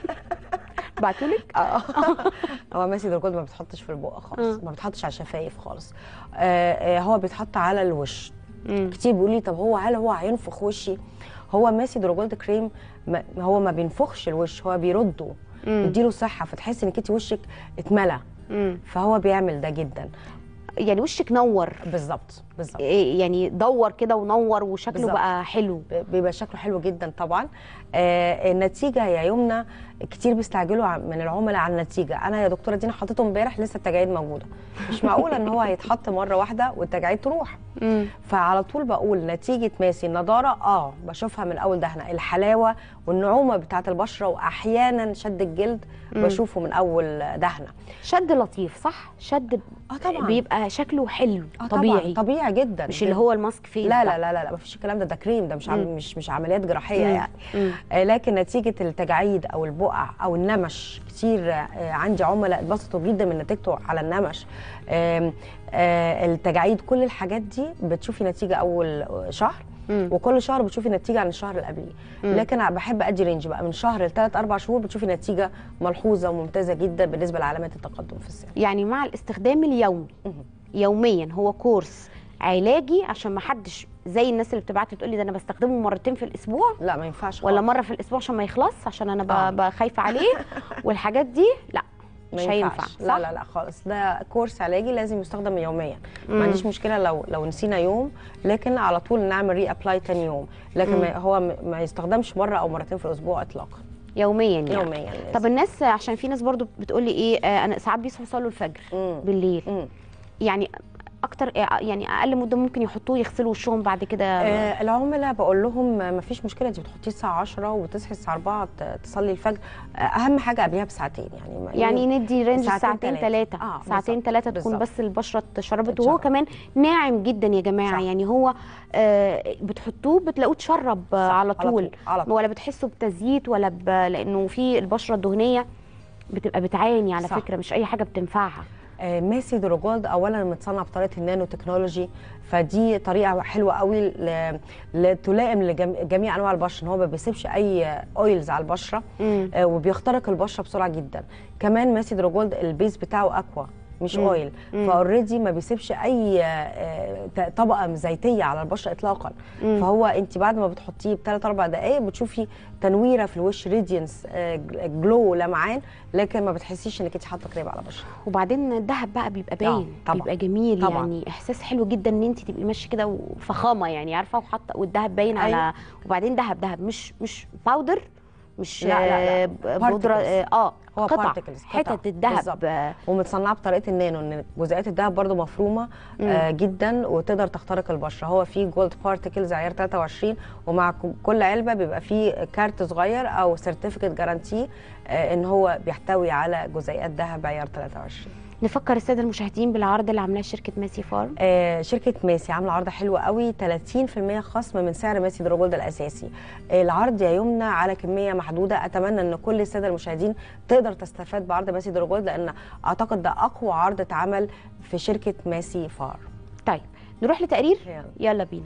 بعتولك هو ماسي درجول ما بتحطش في البق خالص آه. ما بتحطش على الشفايف خالص آه آه هو بيتحط على الوش مم. كتير بيقول لي طب هو هل هو هينفخ وشي هو ماسي دروجولد كريم ما هو ما بينفخش الوش هو بيرده مم. يديله صحه فتحس انك انت وشك اتملى مم. فهو بيعمل ده جدا يعني وشك نور بالظبط بالظبط إيه يعني دور كده ونور وشكله بالظبط. بقى حلو بيبقى شكله حلو جدا طبعا آه النتيجه يا يمنى كتير بيستعجلوا ع- من العملاء على النتيجه انا يا دكتوره دينا حطيته امبارح لسه التجاعيد موجوده مش معقوله ان هو هيتحط مره واحده والتجاعيد تروح مم. فعلى طول بقول نتيجه ماسي النضاره اه بشوفها من اول دهنه الحلاوه والنعومه بتاعه البشره واحيانا شد الجلد بشوفه من اول دهنه شد لطيف صح شد اه طبعا بيبقى شكله حلو آه طبعاً، طبيعي طبيعي جدا مش اللي هو الماسك فيس لا ده. لا لا لا, لا مفيش الكلام ده ده كريم ده مش عم مم. مش مش عمليات جراحيه مم. يعني مم. آه لكن نتيجه التجاعيد او البقع او النمش كتير آه عندي عملاء اتبسطوا جدا من نتيجته على النمش آم، آه التجاعيد كل الحاجات دي بتشوفي نتيجه اول شهر مم. وكل شهر بتشوفي نتيجه عن الشهر اللي قبليه لكن بحب ادي رينج بقى من شهر لثلاث اربع شهور بتشوفي نتيجه ملحوظه وممتازه جدا بالنسبه لعلامات التقدم في السن يعني مع الاستخدام اليومي مهم. يوميا هو كورس علاجي عشان ما حدش زي الناس اللي بتبعت لي تقول لي ده انا بستخدمه مرتين في الاسبوع لا ما ينفعش ولا خالص. مره في الاسبوع عشان ما يخلص عشان انا آه. ب- ب- خايفه عليه والحاجات دي لا مش ما هينفع ينفعش. صح؟ لا لا لا خالص ده كورس علاجي لازم يستخدم يوميا مم. ما عنديش مشكله لو لو نسينا يوم لكن على طول نعمل ري ابلاي تاني يوم لكن ما هو م- ما يستخدمش مره او مرتين في الاسبوع اطلاقا يوميا يعني يوميا لازم. طب الناس عشان في ناس برضو بتقول لي ايه آه، انا ساعات بيصحوا يصلوا الفجر مم. بالليل مم. يعني اكتر يعني اقل مده ممكن يحطوه يغسلوا وشهم بعد كده آه العملاء بقول لهم ما فيش مشكله انت بتحطيه الساعه 10 وتصحي الساعه 4 ت- تصلي الفجر آه اهم حاجه قبلها بساعتين يعني ما- يعني ندي رينج ساعتين ساعتين تلاتة. ثلاثة آه، ساعتين بالظبط، ثلاثة تكون بالظبط. بس البشرة اتشربت وهو اتشرب. كمان ناعم جدا يا جماعة صح. يعني هو آه بتحطوه بتلاقوه اتشرب آه، صح، على على طول طول، على طول. ولا بتحسوا بتزييت ولا ب... لأنه في البشرة الدهنية بتبقى بتعاني على صح. فكرة مش أي حاجة بتنفعها آه، ماسي دروجولد اولا متصنع بطريقه النانو تكنولوجي فدي طريقه حلوه قوي ل... ل... تلائم لجميع انواع البشره ان هو ما بيسيبش اي اويلز على البشره مم. آه، وبيخترق البشره بسرعه جدا كمان ماسي دروجولد البيز بتاعه اكوا مش مم. اويل مم. فاوريدي ما بيسيبش اي آه، ت- طبقه زيتيه على البشره اطلاقا مم. فهو انت بعد ما بتحطيه بثلاث اربع دقائق بتشوفي تنويره في الوش ريدينس جلو لمعان لكن ما بتحسيش انك انت حاطه كريم على بشره وبعدين الذهب بقى بيبقى باين طبعاً. بيبقى جميل طبعاً. يعني احساس حلو جدا ان انت تبقي ماشيه كده وفخامه يعني عارفه وحاطه والذهب باين أيوة. على وبعدين ذهب ذهب مش مش باودر مش لا، لا، لا. آه، بودره اه آه، هو قطع particles، قطع. حتت الذهب بالظبط. آه، ومتصنعه بطريقه النانو ان جزيئات الذهب برضو مفرومه آه جدا وتقدر تخترق البشره هو فيه جولد بارتكلز عيار 23 ومع ك- كل علبه بيبقى فيه كارت صغير او سيرتيفيكت جارانتي آه ان هو بيحتوي على جزيئات ذهب عيار 23 نفكر الساده المشاهدين بالعرض اللي عاملاه شركه ماسي فارم آه، شركة ماسي عاملة عرض حلو قوي 30% خصم من سعر ماسي دروجولد الأساسي آه، العرض يا يمنى على كمية محدودة أتمنى أن كل السادة المشاهدين تقدر تستفاد بعرض ماسي دروجولد لأن أعتقد ده أقوى عرض اتعمل في شركة ماسي فار طيب نروح لتقرير يلا. يلا بينا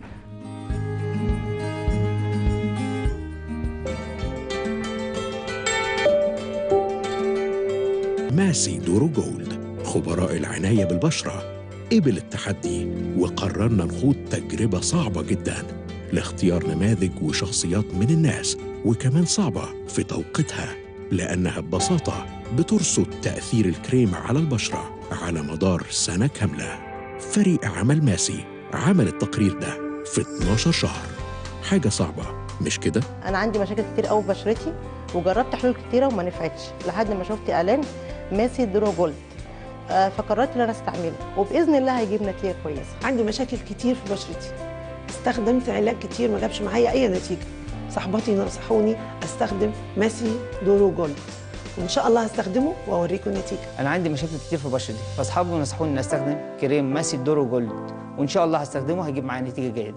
ماسي دورو جولد خبراء العناية بالبشرة قبل التحدي وقررنا نخوض تجربة صعبة جدا لاختيار نماذج وشخصيات من الناس وكمان صعبة في توقيتها لأنها ببساطة بترصد تأثير الكريم على البشرة على مدار سنة كاملة فريق عمل ماسي عمل التقرير ده في 12 شهر حاجة صعبة مش كده؟ انا عندي مشاكل كتير قوي في بشرتي وجربت حلول كتيره وما نفعتش لحد ما شفت اعلان ماسي درو جولد آه، فقررت ان انا استعمله وباذن الله هيجيب نتيجه كويسه عندي مشاكل كتير في بشرتي استخدمت علاج كتير ما جابش معايا اي نتيجه صاحباتي نصحوني استخدم ماسي دورو جولد وان شاء الله هستخدمه واوريكم النتيجه انا عندي مشاكل كتير في بشرتي فاصحابي نصحوني ان استخدم كريم ماسي دورو جولد وان شاء الله هستخدمه هيجيب معايا نتيجه جيده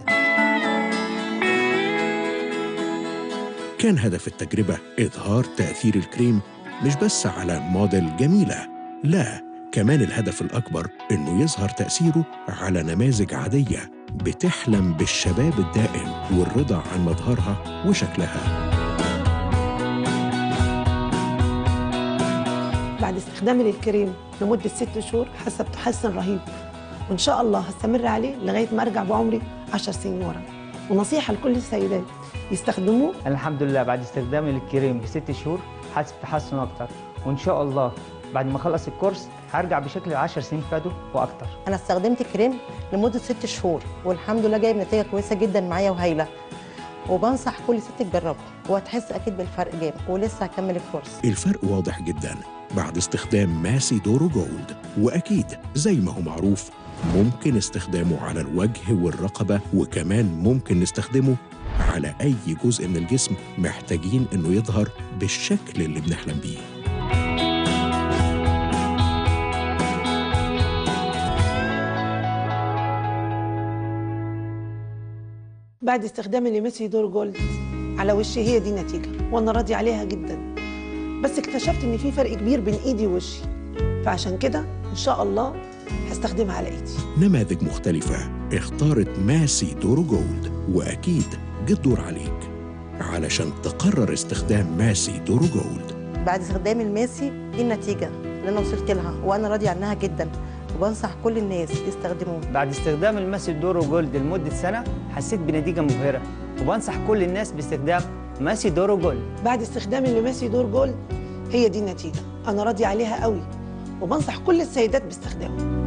كان هدف التجربة إظهار تأثير الكريم مش بس على موديل جميلة لا كمان الهدف الأكبر إنه يظهر تأثيره على نماذج عادية بتحلم بالشباب الدائم والرضا عن مظهرها وشكلها بعد استخدامي للكريم لمده ست شهور حاسه بتحسن رهيب وان شاء الله هستمر عليه لغايه ما ارجع بعمري 10 سنين ورا ونصيحه لكل السيدات يستخدموه انا الحمد لله بعد استخدامي للكريم بست شهور حاسس بتحسن اكتر وان شاء الله بعد ما اخلص الكورس هرجع بشكل 10 سنين فاتوا واكتر انا استخدمت كريم لمده ست شهور والحمد لله جايب نتيجه كويسه جدا معايا وهايله وبنصح كل ست تجربه وهتحس اكيد بالفرق جامد ولسه هكمل الكورس الفرق واضح جدا بعد استخدام ماسي دورو جولد وأكيد زي ما هو معروف ممكن استخدامه على الوجه والرقبة وكمان ممكن نستخدمه على أي جزء من الجسم محتاجين إنه يظهر بالشكل اللي بنحلم بيه بعد استخدامي لميسي دور جولد على وشي هي دي النتيجه وانا راضي عليها جدا بس اكتشفت ان في فرق كبير بين ايدي ووشي فعشان كده ان شاء الله هستخدمها على ايدي نماذج مختلفة اختارت ماسي دورو جولد وأكيد جه الدور عليك علشان تقرر استخدام ماسي دورو جولد بعد استخدام الماسي دي النتيجه اللي انا وصلت لها وانا راضيه عنها جدا وبنصح كل الناس يستخدموه بعد استخدام الماسي دورو جولد لمدة سنة حسيت بنتيجة مبهرة وبنصح كل الناس باستخدام ماسي دورو جولد بعد استخدامي لميسي دور جولد هي دي النتيجه انا راضيه عليها قوي وبنصح كل السيدات باستخدامه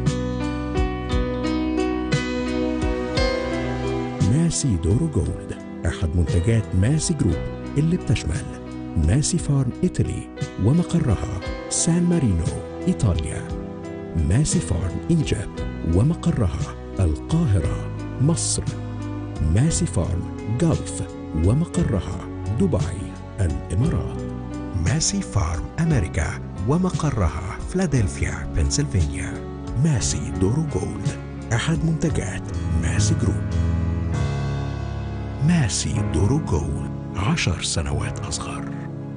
ماسي دورو جولد أحد منتجات ماسي جروب اللي بتشمل ماسي فارم إيطالي ومقرها سان مارينو إيطاليا ماسي فارم إيجيبت ومقرها القاهرة مصر ماسي فارم جلف ومقرها دبي الإمارات ماسي فارم أمريكا ومقرها فلادلفيا بنسلفانيا ماسي دورو جولد أحد منتجات ماسي جروب ماسي دورو جولد عشر سنوات أصغر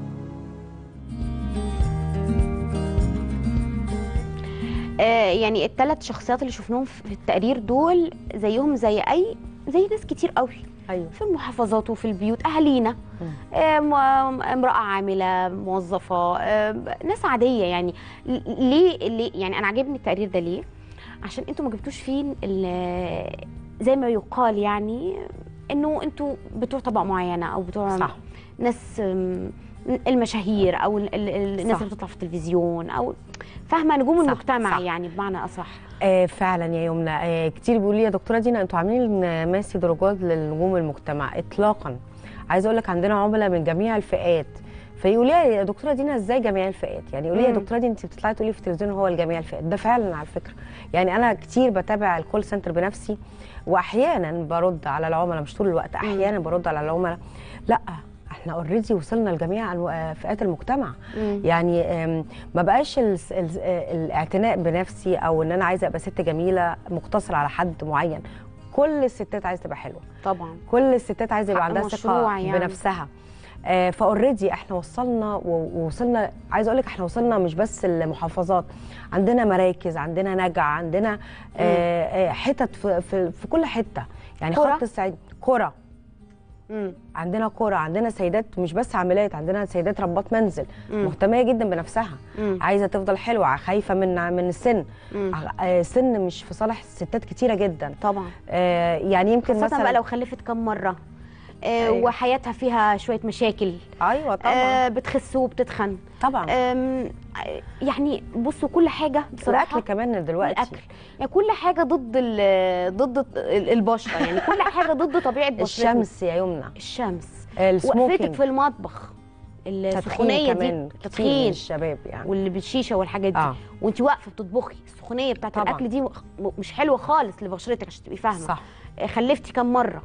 آه، يعني الثلاث شخصيات اللي شفناهم في التقرير دول زيهم زي اي زي ناس كتير قوي ايوه في المحافظات وفي البيوت اهالينا آه، م- امراه عامله موظفه آه، ناس عاديه يعني ل- ليه ليه يعني انا عاجبني التقرير ده ليه عشان انتوا ما جبتوش فيه ال- زي ما يقال يعني انه انتوا بتوع طبقه معينه او بتوع صح. ناس آم، المشاهير او ال- ال- ال- الناس صح. اللي بتطلع في التلفزيون او فاهمه نجوم صح، المجتمع صح. يعني بمعنى اصح آه فعلا يا يمنى آه كتير بيقولوا لي يا دكتوره دينا انتوا عاملين ماسي درجات لنجوم المجتمع اطلاقا عايزه اقول لك عندنا عملاء من جميع الفئات فيقولوا لي يا دكتوره دينا ازاي جميع الفئات يعني يقولوا لي يا مم. دكتوره دي انت بتطلعي تقولي في التلفزيون هو لجميع الفئات ده فعلا على فكره يعني انا كتير بتابع الكول سنتر بنفسي واحيانا برد على العملاء مش طول الوقت احيانا برد على العملاء لا احنا اوريدي وصلنا لجميع أنواع- آه، فئات المجتمع مم. يعني آم، ما بقاش ال- ال- الاعتناء بنفسي او ان انا عايزه ابقى ست جميله مقتصر على حد معين كل الستات عايزه تبقى حلوه طبعا كل الستات عايزه يبقى حق عندها مشروع ثقه يعني. بنفسها آه، فاوريدي احنا وصلنا و- ووصلنا عايزه اقول لك احنا وصلنا مش بس المحافظات عندنا مراكز عندنا نجع عندنا آه، آه، حتت في, في, في كل حته يعني قرى؟ خط الصعيد قرى مم. عندنا قرى عندنا سيدات مش بس عاملات عندنا سيدات ربات منزل مم. مهتميه جدا بنفسها مم. عايزه تفضل حلوه خايفه من من السن مم. آه، سن مش في صالح الستات كتيره جدا طبعا آه، يعني يمكن خاصة مثلا بقى لو خلفت كم مرة آه أيوة. وحياتها فيها شوية مشاكل ايوه طبعا آه بتخس وبتتخن طبعا آم، آه، يعني بصوا كل حاجة بصراحة الاكل كمان دلوقتي الأكل يعني كل حاجة ضد ال- ضد ال- البشرة يعني كل حاجة ضد طبيعة بشرتنا الشمس يا يمنى الشمس وقفتك السموكينج في المطبخ تدخين السخونية دي كمان كتير من تدخين الشباب يعني واللي بالشيشه والحاجات دي آه. وانت واقفه بتطبخي السخونيه بتاعت طبعاً. الاكل دي م- مش حلوه خالص لبشرتك عشان تبقي فاهمه صح آه، خلفتي كم مره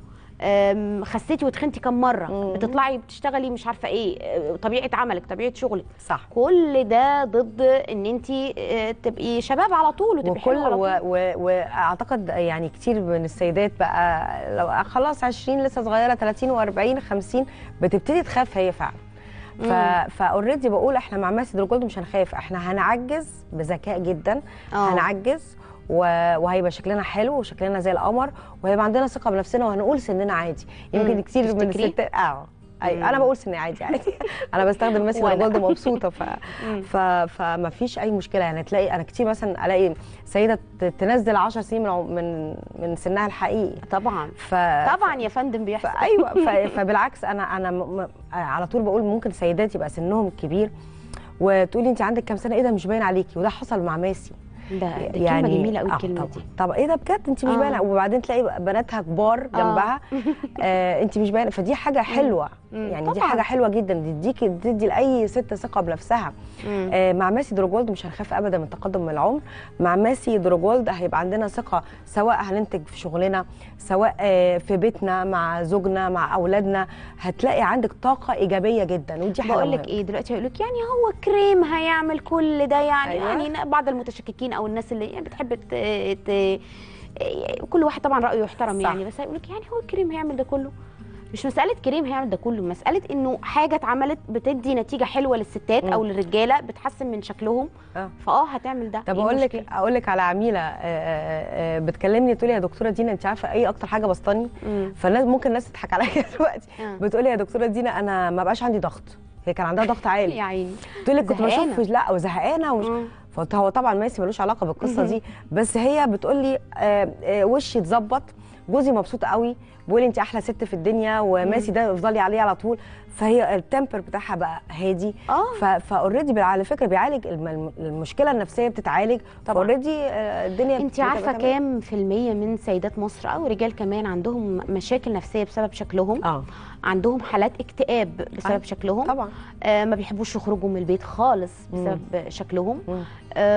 آم، خسيتي وتخنتي كم مره مم. بتطلعي بتشتغلي مش عارفه ايه آه، طبيعه عملك طبيعه شغلك صح كل ده ضد ان انت تبقي شباب على طول وتبقي وكل حلوه على و- طول و- واعتقد يعني كتير من السيدات بقى لو خلاص 20 لسه صغيره 30 و40 50 بتبتدي تخاف هي فعلا ف فاوريدي بقول احنا مع ماسي دروجولد مش هنخاف احنا هنعجز بذكاء جدا آه. هنعجز و- وهيبقى شكلنا حلو وشكلنا زي القمر وهيبقى عندنا ثقه بنفسنا وهنقول سننا عادي يمكن مم. كتير من تفتكري؟ الستات اه أي مم. انا بقول سني عادي عادي انا بستخدم ماسي وأنا. دروجولد مبسوطه ف... ف... فما فيش اي مشكله يعني تلاقي انا كتير مثلا الاقي سيده ت- تنزل 10 سنين من عم- من من سنها الحقيقي طبعا ف... طبعا يا فندم بيحصل ايوه ف... فبالعكس انا انا م... م... على طول بقول ممكن سيدات يبقى سنهم كبير وتقولي انت عندك كام سنه ايه ده مش باين عليكي وده حصل مع ماسي ده, ده كلمه جميله قوي آه الكلمه طبعا. دي طب ايه ده بجد انت مش آه. باينه وبعدين تلاقي بناتها كبار جنبها آه انت مش باينه فدي حاجه حلوه مم. يعني دي طبعاً. حاجه حلوه جدا تديكي تدي لاي ست ثقه بنفسها مم. آه مع ماسي دروجولد مش هنخاف ابدا من تقدم من العمر مع ماسي دروجولد هيبقى عندنا ثقه سواء هننتج في شغلنا سواء آه في بيتنا مع زوجنا مع اولادنا هتلاقي عندك طاقه ايجابيه جدا ودي حاجه بقول لك مهمة. ايه دلوقتي هيقول لك يعني هو كريم هيعمل كل ده يعني أيوة. يعني بعض المتشككين او الناس اللي يعني بتحب ت... ت... كل واحد طبعا رايه يحترم صح. يعني بس هيقول لك يعني هو كريم هيعمل ده كله مش مسألة كريم هيعمل ده كله مسألة انه حاجة اتعملت بتدي نتيجة حلوة للستات او للرجالة بتحسن من شكلهم آه. فاه هتعمل ده طب إيه اقول لك المشكلة؟ اقول لك على عميله آه، آه، آه، بتكلمني تقول لي يا دكتوره دينا انت عارفه ايه اكتر حاجه بسطاني مم. فالناس ممكن الناس تضحك عليا دلوقتي آه. بتقول لي يا دكتوره دينا انا ما بقاش عندي ضغط هي كان عندها ضغط عالي يا عيني تقول لي كنت زهقانة. بشوف لا وزهقانه ومش مم. فقلت هو طبعا ماسي ملوش علاقه بالقصه دي بس هي بتقول لي آه، آه، وشي اتظبط جوزي مبسوط قوي بيقول لي انت احلى ست في الدنيا وماسي ده افضلي عليه على طول فهي التمبر بتاعها بقى هادي اه فاوريدي على فكره بيعالج الم- المشكله النفسيه بتتعالج طبعاً. اوريدي الدنيا انت بتبقى عارفه تمام. كام في المية من سيدات مصر او رجال كمان عندهم مشاكل نفسيه بسبب شكلهم اه عندهم حالات اكتئاب بسبب آه. شكلهم طبعا آه ما بيحبوش يخرجوا من البيت خالص بسبب شكلهم مم.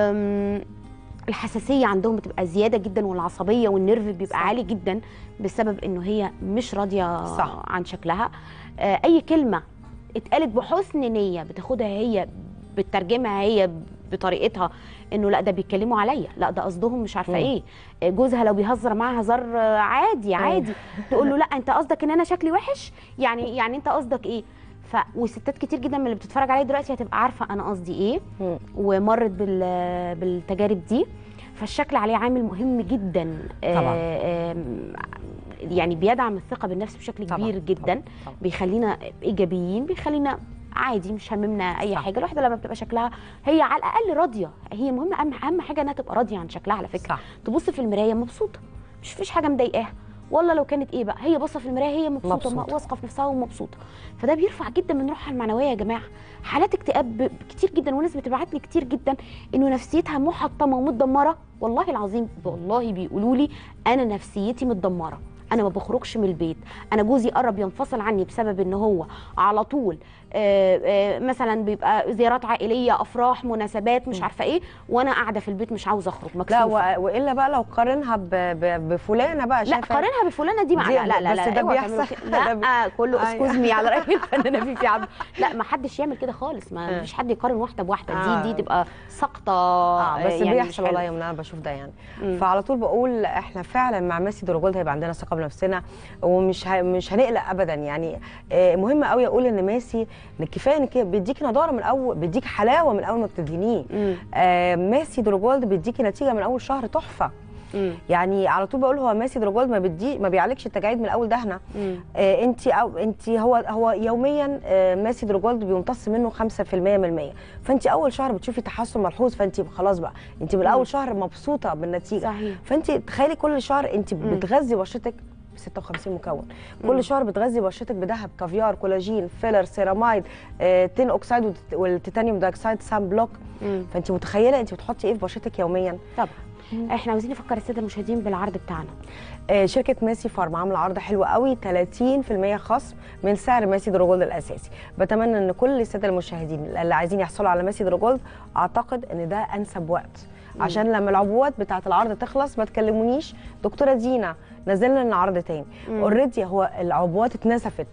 آم، الحساسيه عندهم بتبقى زياده جدا والعصبيه والنرف بيبقى صح. عالي جدا بسبب انه هي مش راضيه صح. عن شكلها آه اي كلمه اتقالت بحسن نيه بتاخدها هي بتترجمها هي بطريقتها انه لا ده بيتكلموا عليا لا ده قصدهم مش عارفه مم. ايه آه، جوزها لو بيهزر معاها هزار آه، عادي عادي تقول له لا انت قصدك ان انا شكلي وحش يعني يعني انت قصدك ايه ف وستات كتير جدا من اللي بتتفرج عليا دلوقتي هتبقى عارفه انا قصدي ايه مم. ومرت بال بالتجارب دي فالشكل عليه عامل مهم جدا طبعاً. آه، آم، يعني بيدعم الثقه بالنفس بشكل طبعاً، كبير جدا طبعاً، طبعاً. بيخلينا ايجابيين بيخلينا عادي مش هممنا اي صح. حاجه الواحده لما بتبقى شكلها هي على الاقل راضيه هي مهم اهم اهم حاجه انها تبقى راضيه عن شكلها على فكره صح. تبص في المرايه مبسوطه مش فيش حاجه مضايقاها والله لو كانت ايه بقى هي باصه في المرايه هي مبسوطه, مبسوطة. مبسوطة. واثقه في نفسها ومبسوطه فده بيرفع جدا من روحها المعنويه يا جماعه حالات اكتئاب ب- كتير جدا وناس بتبعت لي كتير جدا انه نفسيتها محطمه ومتدمره والله العظيم والله بيقولوا لي انا نفسيتي متدمره انا ما بخرجش من البيت انا جوزي قرب ينفصل عني بسبب ان هو على طول آه، آه، مثلا بيبقى زيارات عائليه افراح مناسبات مش عارفه ايه وانا قاعده في البيت مش عاوزه اخرج لا مكسوفه و- والا بقى لو قارنها ب- ب- بفلانه بقى لا شايفة- قارنها بفلانه دي مع دي- لا لا لا بس لا ده اوعى بيحصل. تعملوا كده. ده بي- لا كله أيوة. اسكوز مي على راي الفنانه فيفي عبد لا ما حدش يعمل كده خالص ما آه. فيش حد يقارن واحده بواحده آه. دي دي تبقى سقطه اه بس يعني بيحصل مش والله حلوة. يوم انا بشوف ده يعني مم. فعلى طول بقول احنا فعلا مع ميسي دروجولد هيبقى عندنا ثقه بنفسنا ومش ه... مش هنقلق ابدا يعني آه، مهم قوي اقول ان ميسي إن كفايه انك بيديكي نضاره من اول بيديكي حلاوه من اول ما بتدهنيه مم. آه ميسي دروجولد بيديكي نتيجه من اول شهر تحفه مم. يعني على طول بقول هو ميسي دروجولد ما بيدي ما بيعالجش التجاعيد من اول دهنه مم. آه انت او انت هو هو يوميا آه ماسي دروجولد بيمتص منه 5% من المية فانت اول شهر بتشوفي تحسن ملحوظ فانت خلاص بقى انت من اول شهر مبسوطه بالنتيجه صحيح. فانت تخيلي كل شهر انت بتغذي بشرتك ب 56 مكون كل شهر بتغذي بشرتك بذهب كافيار كولاجين فيلر سيرامايد آه، تين اوكسيد والت- والتيتانيوم دايوكسيد سان بلوك مم. فانت متخيله انت بتحطي ايه في بشرتك يوميا طبعا احنا عاوزين نفكر الساده المشاهدين بالعرض بتاعنا آه، شركه ماسي فارما عامله عرض حلو قوي 30% خصم من سعر ماسي دروجولد الاساسي بتمنى ان كل الساده المشاهدين اللي عايزين يحصلوا على ماسي دروجولد اعتقد ان ده انسب وقت عشان لما العبوات بتاعه العرض تخلص ما تكلمونيش دكتوره دينا نزلنا لنا عرض تاني اوريدي هو العبوات اتنسفت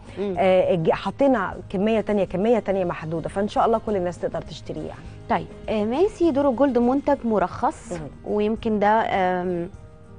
آه، الج- حطينا كميه تانية كميه تانية محدوده فان شاء الله كل الناس تقدر تشتريه يعني طيب آه، ماسي دورو جولد منتج مرخص مم. ويمكن ده آم،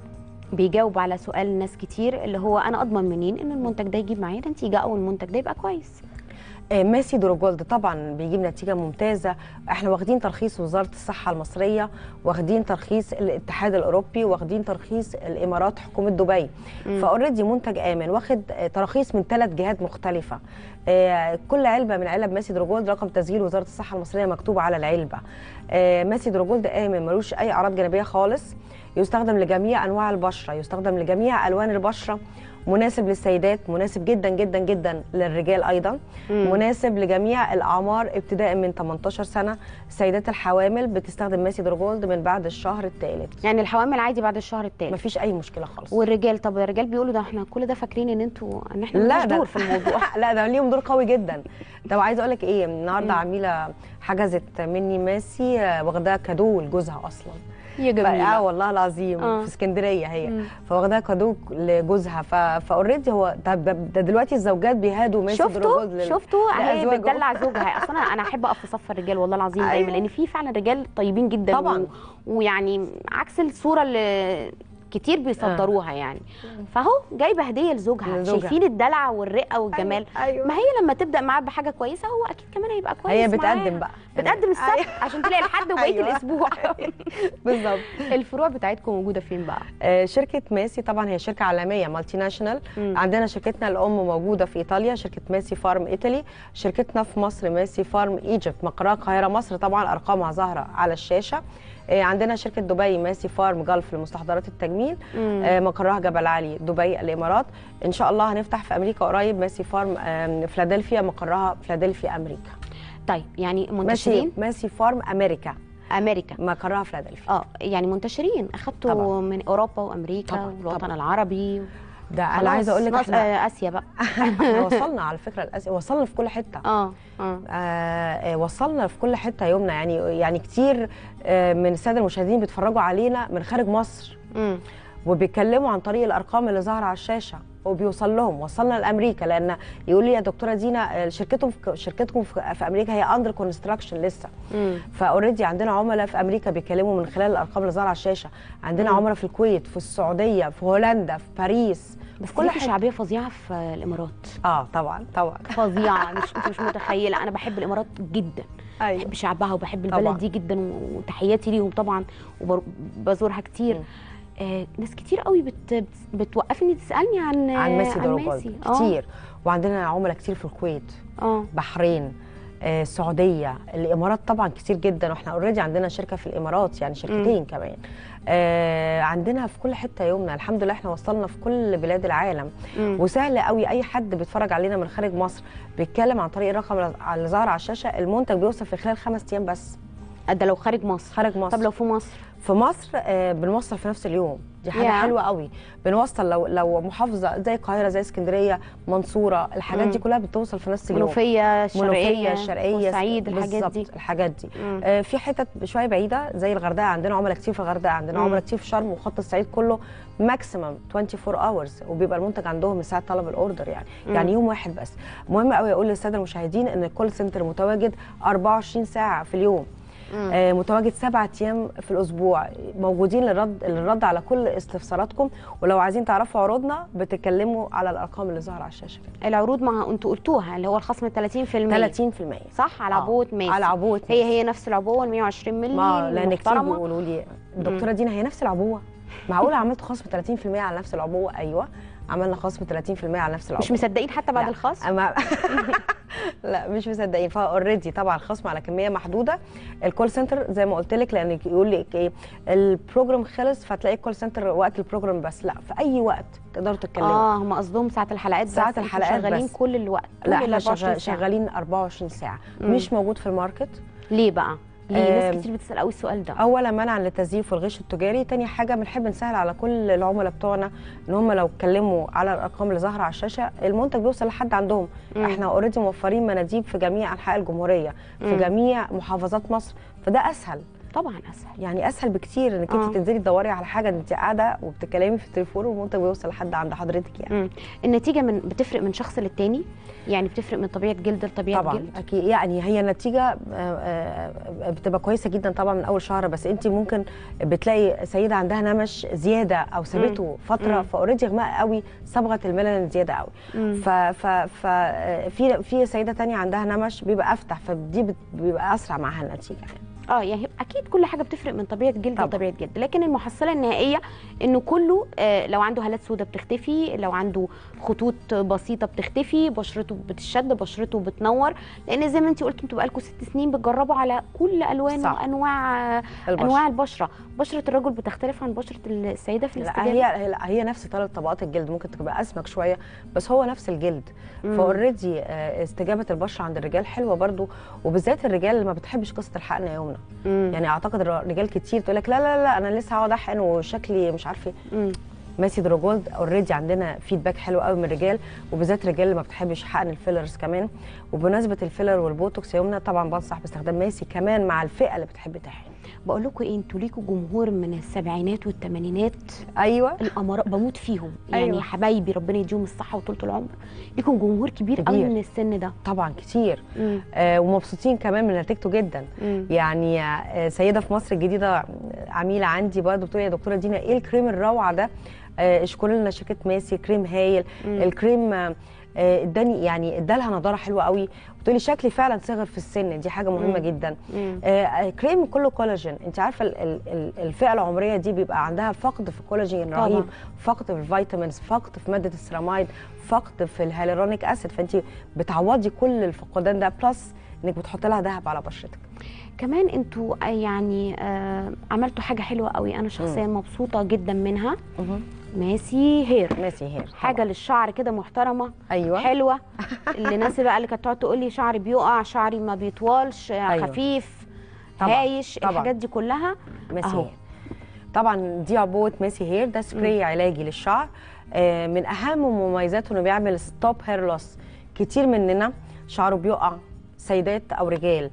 بيجاوب على سؤال ناس كتير اللي هو انا اضمن منين ان المنتج ده يجيب معايا نتيجه او المنتج ده يبقى كويس آه، ماسي دروجولد طبعا بيجيب نتيجه ممتازه احنا واخدين ترخيص وزاره الصحه المصريه واخدين ترخيص الاتحاد الاوروبي واخدين ترخيص الامارات حكومه دبي فاوريدي منتج امن واخد آه، تراخيص من ثلاث جهات مختلفه آه، كل علبه من علب ماسي دروجولد رقم تسجيل وزاره الصحه المصريه مكتوب على العلبه آه، ماسي دروجولد امن ملوش اي اعراض جانبيه خالص يستخدم لجميع انواع البشره يستخدم لجميع الوان البشره مناسب للسيدات مناسب جدا جدا جدا للرجال ايضا مم. مناسب لجميع الاعمار ابتداء من 18 سنه السيدات الحوامل بتستخدم ماسي دروجولد من بعد الشهر الثالث يعني الحوامل عادي بعد الشهر الثالث مفيش اي مشكله خالص والرجال طب الرجال بيقولوا ده احنا كل ده فاكرين ان انتوا ان احنا لا ملناش ده دور في الموضوع لا ده ليهم دور قوي جدا طب عايزه اقول لك ايه النهارده مم. عميله حجزت مني ماسي آه، واخداها كادو لجوزها اصلا يا اه جميله والله العظيم آه. في اسكندريه هي مم. فواخداها كادو لجوزها فاوريدي هو ده, ده, ده دلوقتي الزوجات بيهادوا ماسي شفتوا دروجولد لل- شفتوا اهي لأزواجهم. بتدلع زوجها اصلا انا احب اقف في صف الرجال والله العظيم دايما أيوة. لان في فعلا رجال طيبين جدا طبعاً. و... ويعني عكس الصوره اللي كتير بيصدروها يعني فهو جايبه هديه لزوجها لزوجها. شايفين الدلع والرقه والجمال أيوة. ما هي لما تبدا معاه بحاجه كويسه هو اكيد كمان هيبقى كويس هي معاها. بتقدم بقى بتقدم السبت عشان تلاقي الحد وبقيه أيوة. الاسبوع بالظبط الفروع بتاعتكم موجوده فين بقى آه، شركة ماسي طبعا هي شركة عالمية مالتي ناشونال مم. عندنا شركتنا الأم موجودة في إيطاليا شركة ماسي فارم إيطالي شركتنا في مصر ماسي فارم إيجيبت مقرها القاهرة مصر طبعا أرقامها ظاهرة على الشاشة آه، عندنا شركة دبي ماسي فارم جلف لمستحضرات التجميل مم. آه، مقرها جبل علي دبي الإمارات إن شاء الله هنفتح في أمريكا قريب ماسي فارم آم، فيلادلفيا مقرها فيلادلفيا أمريكا طيب يعني ماسي منتشرين ماسي فارم أمريكا امريكا مقرها فيلادلفيا اه يعني منتشرين اخدتوا طبعاً. من اوروبا وامريكا طبعاً، والوطن طبعاً. العربي ده خلاص، أنا عايزة أقول لك ناقص- إحنا آه، اسيا بقى احنا وصلنا على فكرة الأسئلة وصلنا في كل حتة اه اه آه، آه، وصلنا في كل حته يومنا يعني يعني كتير آه، من الساده المشاهدين بيتفرجوا علينا من خارج مصر مم. وبيتكلموا عن طريق الارقام اللي ظاهره على الشاشه وبيوصل لهم وصلنا لامريكا لان يقول لي يا دكتوره دينا آه، شركتهم في شركتكم في في امريكا هي اندر كونستراكشن لسه مم. فاوريدي عندنا عملاء في امريكا بيتكلموا من خلال الارقام اللي ظاهره على الشاشه عندنا مم. عملاء في الكويت في السعوديه في هولندا في باريس بس في كل كل حاجه حته شعبيه فظيعه في الامارات اه طبعا طبعا فظيعه مش انت مش متخيله انا بحب الامارات جدا ايوه بحب شعبها وبحب طبعاً. البلد دي جدا وتحياتي ليهم طبعا وبزورها كتير مم. آه ناس كتير قوي بت بت بتوقفني تسالني عن عن ميسي عن دروجولد ميسي. آه، كتير وعندنا عملاء كتير في الكويت اه بحرين آه، السعوديه الامارات طبعا كتير جدا واحنا اوريدي عندنا شركه في الامارات يعني شركتين كمان آه، عندنا في كل حته يومنا الحمد لله احنا وصلنا في كل بلاد العالم مم. وسهل قوي اي حد بيتفرج علينا من خارج مصر بيتكلم عن طريق الرقم اللي ظهر على الشاشه المنتج بيوصل في خلال خمس ايام بس ده لو خارج مصر خارج مصر طب لو في مصر في مصر آه، بنوصل في نفس اليوم دي حاجه يا. حلوه قوي بنوصل لو لو محافظه زي القاهره زي اسكندريه منصوره الحاجات مم. دي كلها بتوصل في نفس اليوم منوفيه الشرقيه منوفيه الشرقيه سعيد الحاجات دي بالظبط الحاجات دي مم. آه في حتت شويه بعيده زي الغردقه عندنا عملاء كتير في الغردقه عندنا مم. عملاء كتير في شرم وخط الصعيد كله ماكسيمم 24 اورز وبيبقى المنتج عندهم من ساعه طلب الاوردر يعني مم. يعني يوم واحد بس مهم قوي اقول للساده المشاهدين ان الكول سنتر متواجد 24 ساعه في اليوم مم. آه، متواجد سبعة ايام في الاسبوع موجودين للرد للرد على كل استفساراتكم ولو عايزين تعرفوا عروضنا بتتكلموا على الارقام اللي ظاهره على الشاشه العروض ما انتوا قلتوها اللي هو الخصم 30% 30% صح على آه، عبوه ميسي على عبوه هي ميسي. هي نفس العبوه ال 120 مللي ما لان كتير المحترمة. بيقولوا لي الدكتوره دينا هي نفس العبوه معقوله عملتوا خصم 30% على نفس العبوه ايوه عملنا خصم 30% على نفس العبوه مش مصدقين حتى بعد لا. الخصم أما لا مش مصدقين فاوريدي طبعا الخصم على كميه محدوده الكول سنتر زي ما قلت لك لان يقول لك ايه البروجرام خلص فتلاقي الكول سنتر وقت البروجرام بس لا في اي وقت تقدروا تتكلموا اه هم قصدهم ساعه الحلقات بس ساعة انتوا الحلقات شغالين بس. كل الوقت كل لا ال احنا 24 شغال ساعة. شغالين 24 ساعه مم. مش موجود في الماركت ليه بقى ليه آم، ناس كتير بتسال قوي السؤال ده اولا منعا للتزييف والغش التجاري تاني حاجه بنحب نسهل على كل العملاء بتوعنا ان هم لو اتكلموا على الارقام اللي ظاهره على الشاشه المنتج بيوصل لحد عندهم مم. احنا اوريدي موفرين مناديب في جميع انحاء الجمهوريه في مم. جميع محافظات مصر فده اسهل طبعا اسهل يعني اسهل بكتير انك آه. انت تنزلي تدوري على حاجه انت قاعده وبتتكلمي في التليفون والمنتج بيوصل لحد عند حضرتك يعني مم. النتيجه من بتفرق من شخص للتاني يعني بتفرق من طبيعه جلد لطبيعه طبعا جلد اكيد يعني هي النتيجه آه، آه، بتبقى كويسه جدا طبعا من اول شهر بس انت ممكن بتلاقي سيده عندها نمش زياده او سابته فتره مم. فاوريدي غماء قوي صبغه الميلانين زياده قوي مم. ف ف ف آه، في في سيده تانية عندها نمش بيبقى افتح فدي بت- بيبقى اسرع معاها النتيجه يعني اه يعني اكيد كل حاجه بتفرق من طبيعه جلد طبعا. لطبيعه جلد لكن المحصله النهائيه انه كله آه لو عنده هالات سوداء بتختفي لو عنده خطوط بسيطه بتختفي بشرته بتشد بشرته بتنور لان زي ما انت قلتوا انتوا بقالكم ست سنين بتجربوا على كل الوان صح. وانواع البشرة. انواع البشره بشره الرجل بتختلف عن بشره السيده في لا الاستجابه هي لا هي نفس ثلاث طبقات الجلد ممكن تبقى اسمك شويه بس هو نفس الجلد فاوريدي استجابه البشره عند الرجال حلوه برضو وبالذات الرجال اللي ما بتحبش قصه الحقن يا يمنى مم. يعني اعتقد الرجال كتير تقول لك لا لا لا انا لسه هقعد احقن وشكلي مش عارفه ايه مم. ماسي دروجولد اوريدي عندنا فيدباك حلو قوي من الرجال وبالذات الرجال اللي ما بتحبش حقن الفيلرز كمان وبمناسبه الفيلر والبوتوكس يا يمنى طبعا بنصح باستخدام ماسي كمان مع الفئه اللي بتحب تحقن بقول لكم ايه انتوا ليكوا جمهور من السبعينات والثمانينات ايوه الامراء بموت فيهم يعني أيوة. حبايبي ربنا يديهم الصحه وطولة العمر ليكم جمهور كبير قوي كبير. من السن ده طبعا كتير مم. آه ومبسوطين كمان من نتيجته جدا مم. يعني آه سيده في مصر الجديده آه، عميله عندي برضه بتقول يا دكتوره دينا ايه الكريم الروعه ده آه، اشكر لنا شركه ماسي كريم هايل مم. الكريم آه، آه، اداني يعني ادالها نضاره حلوه قوي بتقولي شكلي فعلا صغر في السن دي حاجه مهمه مم. جدا مم. آه، آه، كريم كله كولاجين انت عارفه ال- ال- ال- الفئه العمريه دي بيبقى عندها فقد في الكولاجين طبعاً. رهيب فقد في الفيتامينز فقد في ماده السيراميد فقد في الهيالورونيك اسيد فانت بتعوضي كل الفقدان ده بلس انك بتحط لها ذهب على بشرتك كمان انتوا آه، يعني آه عملتوا حاجه حلوه قوي انا شخصيا مبسوطه جدا منها ماسي هير ماسي هير حاجه للشعر كده محترمه ايوه حلوه اللي الناس بقى اللي كانت تقعد تقول لي شعري بيقع شعري ما بيطولش آه، أيوة. خفيف طبعاً، هايش طبعاً. الحاجات دي كلها ماسي أهو. هير طبعا دي عبوه ماسي هير ده سبراي علاجي للشعر آه، من اهم مميزاته انه بيعمل ستوب هير لوس كتير مننا شعره بيقع سيدات او رجال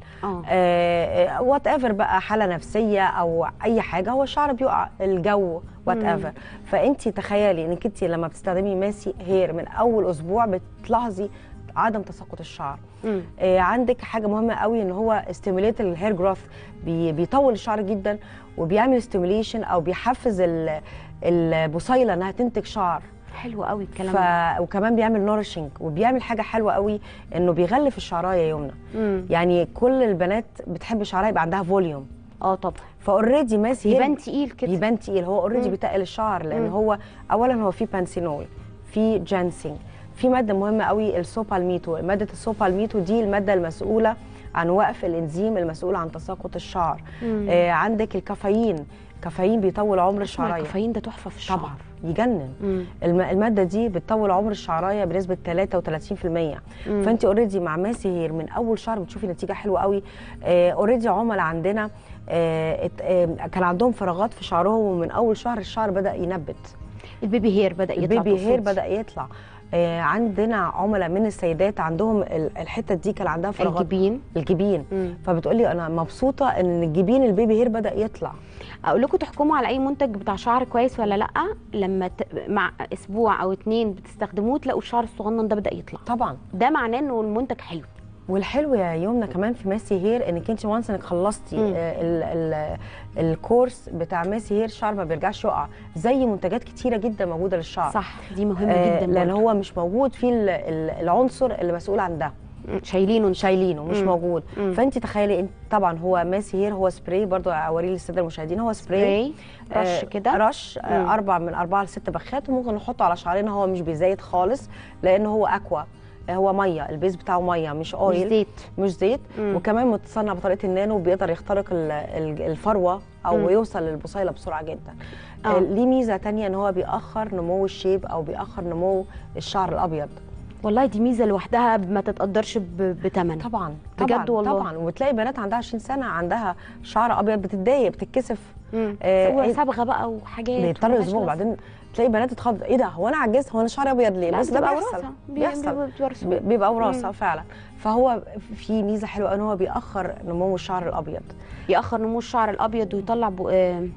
اه وات ايفر بقى حاله نفسيه او اي حاجه هو الشعر بيقع الجو وات ايفر فانت تخيلي انك انت لما بتستخدمي ماسي هير من اول اسبوع بتلاحظي عدم تساقط الشعر مم. آه، عندك حاجه مهمه قوي ان هو ستيموليت الهير جروث بي بيطول الشعر جدا وبيعمل ستيموليشن او بيحفز ال- البصيله انها تنتج شعر حلو قوي الكلام ف... ده وكمان بيعمل نورشنج وبيعمل حاجه حلوه قوي انه بيغلف الشعرايه يا يمنى مم. يعني كل البنات بتحب شعرها يبقى عندها فوليوم اه طبعا فاوريدي ماسي هير يبان تقيل كده يبان تقيل هو اوريدي مم. بيتقل الشعر لان مم. هو اولا هو فيه بانسينول في جانسينج في ماده مهمه قوي السوبالميتو ماده السوبالميتو دي الماده المسؤوله عن وقف الانزيم المسؤول عن تساقط الشعر مم. آه عندك الكافيين الكافيين بيطول عمر الشعرايه الكافيين ده تحفه في الشعر طبعا يجنن مم. الم- الماده دي بتطول عمر الشعرايه بنسبه 33% مم. فانت اوريدي مع ماسي هير من اول شهر بتشوفي نتيجه حلوه قوي اوريدي عملاء عندنا آه، ات- آه، كان عندهم فراغات في شعرهم ومن اول شهر الشعر بدا ينبت البيبي هير بدا يطلع البيبي هير تقصدي. بدا يطلع آه، عندنا عملاء من السيدات عندهم ال- الحته دي كان عندها فراغات الجبين الجبين مم. فبتقولي انا مبسوطه ان الجبين البيبي هير بدا يطلع اقول لكم تحكموا على اي منتج بتاع شعر كويس ولا لا لما ت... مع اسبوع او اتنين بتستخدموه تلاقوا الشعر الصغنن ده بدا يطلع طبعا ده معناه انه المنتج حلو والحلو يا يمنى كمان في ماسي هير انك انت وانس انك خلصتي مم. آه، ال ال الكورس بتاع ماسي هير الشعر ما بيرجعش يقع زي منتجات كتيره جدا موجوده للشعر صح دي مهمه آه، جدا لان برضه. هو مش موجود فيه ال- ال- العنصر اللي مسؤول عن ده مم. شايلينه شايلينه مش مم. موجود مم. فانت تخيلي انت طبعا هو ماسي هير هو سبراي برضو اوريه للساده المشاهدين هو سبراي سبراي رش آه، كده رش آه، مم. اربع من اربعه لست بخات وممكن نحطه على شعرنا هو مش بيزيد خالص لان هو اكوا آه، هو ميه البيز بتاعه ميه مش مش اويل زيت مش زيت مم. وكمان متصنع بطريقه النانو بيقدر يخترق ال- ال- الفروه او مم. يوصل للبصيله بسرعه جدا آه. آه. ليه ميزه تانية ان هو بيأخر نمو الشيب او بيأخر نمو الشعر الابيض والله دي ميزه لوحدها ما تتقدرش ب... بتمن طبعا بجد طبعا والله. طبعا وتلاقي بنات عندها 20 سنه عندها شعر ابيض بتتضايق بتتكسف مم. آه، سوى إيه- صبغه بقى وحاجات بيضطروا وملهاش يصبغوا لازمة. بعدين تلاقي بنات تتخض ايه ده هو انا عجزت هو انا شعري ابيض ليه لا بس ده بتبقى بيحصل وراثة. بي- بيحصل بيتورثوا. ب- بيبقى وراثه مم. فعلا فهو في ميزه حلوه ان هو بيأخر نمو الشعر الابيض ياخر نمو الشعر الابيض ويطلع ب... آه...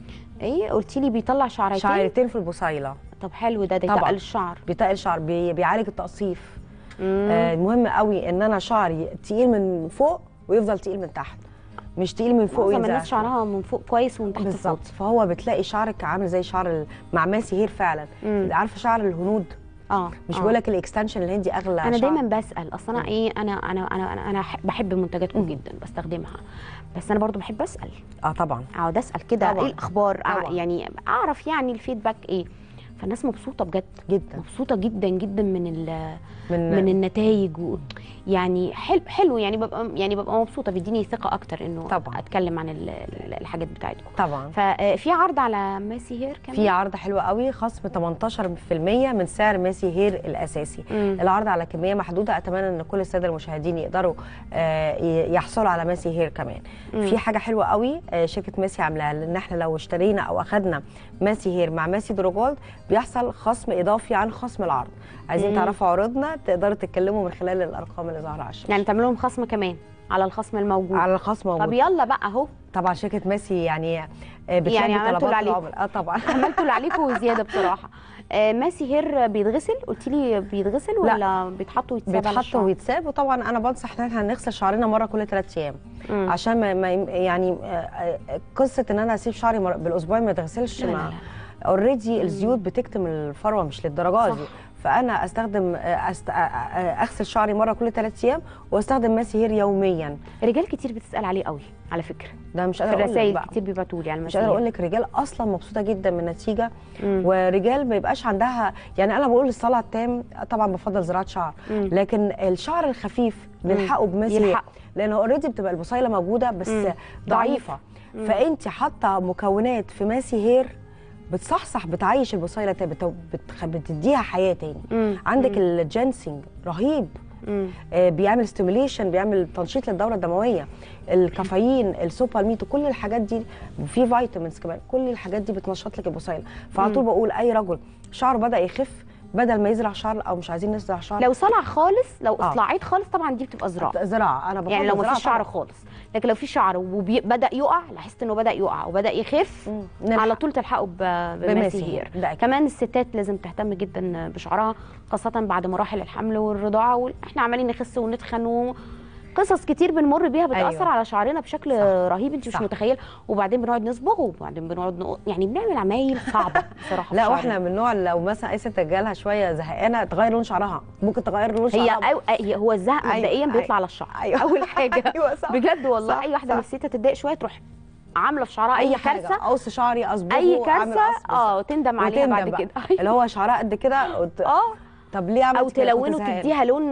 ايه قلتي لي بيطلع شعرتين شعرتين في البصيله طب حلو ده ده طبعاً. يتقل الشعر بيتقل الشعر بي- بيعالج التقصيف مم. آه مهم قوي ان انا شعري تقيل من فوق ويفضل تقيل من تحت مش تقيل من فوق معظم وينزل الناس على شعرها من فوق كويس ومن تحت بالظبط فاضي فهو بتلاقي شعرك عامل زي شعر ال- مع ماسي هير فعلا مم. عارفه شعر الهنود اه مش آه. بقول لك الاكستنشن الهندي اغلى انا شعر. دايما بسال اصل انا ايه انا انا انا انا, أنا بحب منتجاتكم جدا بستخدمها بس انا برضو بحب اسال اه طبعا اقعد اسال كده طبعاً. ايه الاخبار أع- طبعاً. يعني اعرف يعني الفيدباك ايه فالناس مبسوطه بجد جدا مبسوطه جدا جدا من ال- من من النتائج و يعني حلو حلو يعني ببقى يعني ببقى مبسوطه بيديني ثقه اكتر انه طبعاً. اتكلم عن ال- ال- الحاجات بتاعتكم طبعا ففي عرض على ماسي هير كمان في عرض حلو قوي خصم 18% من سعر ماسي هير الاساسي مم. العرض على كميه محدوده اتمنى ان كل الساده المشاهدين يقدروا آه، ي- يحصلوا على ماسي هير كمان مم. في حاجه حلوه قوي آه، شركه ماسي عاملاها ان احنا لو اشترينا او اخذنا ماسي هير مع ماسي دروجولد بيحصل خصم اضافي عن خصم العرض عايزين مم. تعرفوا عروضنا تقدروا تتكلموا من خلال الارقام اللي ظاهره على الشاشه يعني تعملوا لهم خصم كمان على الخصم الموجود على الخصم طب موجود يلا بقى اهو طبعا شركه ماسي يعني آه، بتلبي يعني عملتوا طلبات اللي عليكم. العملاء اه طبعا عملتوا اللي عليكم وزياده بصراحه آه ماسي هير بيتغسل قلت لي بيتغسل لا. ولا بيتحط ويتساب على بيتحط الشعر؟ ويتساب وطبعا انا بنصح ان احنا نغسل شعرنا مره كل ثلاث ايام مم. عشان ما, ما يم- يعني آه، آه، قصه ان انا اسيب شعري مر- بالاسبوع ما يتغسلش لا، لا، ما اوريدي الزيوت بتكتم الفروه مش للدرجه دي صح. فانا استخدم آه، أست... آه، آه، اغسل شعري مره كل ثلاث ايام واستخدم ماسي هير يوميا رجال كتير بتسال عليه قوي على فكره ده مش في قادره اقول لك الرسائل بقى كتير بيبعتوا لي على مش قادره اقول لك رجال اصلا مبسوطه جدا من النتيجه ورجال ما يبقاش عندها يعني انا بقول الصلع التام طبعا بفضل زراعه شعر مم. لكن الشعر الخفيف نلحقه بماسي هير يلحقه. لان اوريدي بتبقى البصيله موجوده بس مم. ضعيفه فانت حاطه مكونات في ماسي هير بتصحصح بتعيش البصيله تاني بت- بتخ- بتديها حياه تاني مم. عندك الجنسنج رهيب مم. آه، بيعمل ستيميليشن بيعمل تنشيط للدوره الدمويه الكافيين السوبالميتو كل الحاجات دي في فيتامينز كمان كل الحاجات دي بتنشط لك البصيله فعلى طول بقول اي رجل شعره بدا يخف بدل ما يزرع شعر او مش عايزين نزرع شعر لو صلع خالص لو آه. اصلاعيت خالص طبعا دي بتبقى زراعه زراعه انا بفضل يعني لو ما زراعة فيش شعر طبعاً. خالص لكن لو في شعر وبدا يقع لاحظت انه بدا يقع وبدا يخف مم. نلحق. على طول تلحقوا ب- بماسي بماسي هير. هير ده أكيد. كمان الستات لازم تهتم جدا بشعرها خاصه بعد مراحل الحمل والرضاعه واحنا عمالين نخس ونتخن و... قصص كتير بنمر بيها بتاثر أيوة. على شعرنا بشكل صح. رهيب انت مش صح. متخيل وبعدين بنقعد نصبغه وبعدين بنقعد نق... يعني بنعمل عمايل صعبه بصراحه لا في واحنا شعرنا. من النوع اللي لو مثلا اي ست جالها شويه زهقانه تغير لون شعرها ممكن تغير لون هي شعرها أو... هي هو الزهق أيوة، مبدئيا أيوة. بيطلع على الشعر أيوة. اول حاجه أيوة صح. بجد والله صح، اي واحده صح. نفسيتها تتضايق شويه تروح عامله في شعرها اي حاجة. كارثه اقص شعري اصبغه اي أعمل كارثه قص بس. اه تندم عليها وتندم بعد بقى. كده اللي هو شعرها قد كده وت... اه طب ليه عملت او كده؟ كنت تلونه زهقانة. تديها لون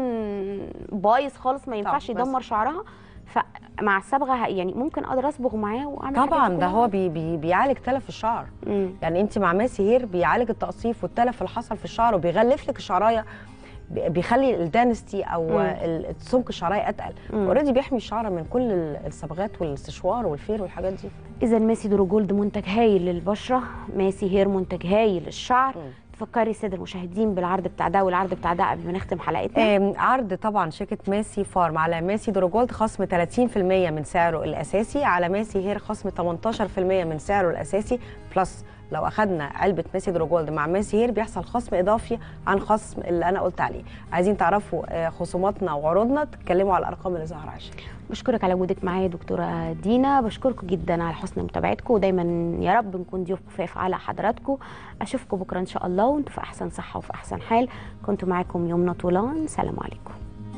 بايظ خالص ما ينفعش بس. يدمر شعرها فمع الصبغه ه- يعني ممكن اقدر اصبغ معاه واعمل طبعا حاجات ده كلها. هو بي بي بيعالج تلف الشعر مم. يعني انت مع ماسي هير بيعالج التقصيف والتلف اللي حصل في الشعر وبيغلف لك الشعرايه بي- بيخلي الدانستي او مم. ال- السمك الشعرايه اتقل مم. اوريدي بيحمي الشعر من كل ال- الصبغات والسشوار والفير والحاجات دي اذا ماسي درو جولد منتج هايل للبشره ماسي هير منتج هايل للشعر مم. تفكري الساده المشاهدين بالعرض بتاع ده والعرض بتاع ده قبل ما نختم حلقتنا آم، عرض طبعا شركه ماسي فارم على ماسي دروجولد خصم 30% من سعره الاساسي على ماسي هير خصم 18% من سعره الاساسي بلس لو اخذنا علبه ماسي دروجولد مع ماسي هير بيحصل خصم اضافي عن خصم اللي انا قلت عليه عايزين تعرفوا آه، خصوماتنا وعروضنا تتكلموا على الارقام اللي ظاهره على الشاشه بشكرك على وجودك معايا يا دكتوره دينا بشكركم جدا على حسن متابعتكم ودايما يا رب نكون ضيوف خفاف على حضراتكم اشوفكم بكره ان شاء الله وانتم في احسن صحه وفي احسن حال كنت معاكم يمنى طولان سلام عليكم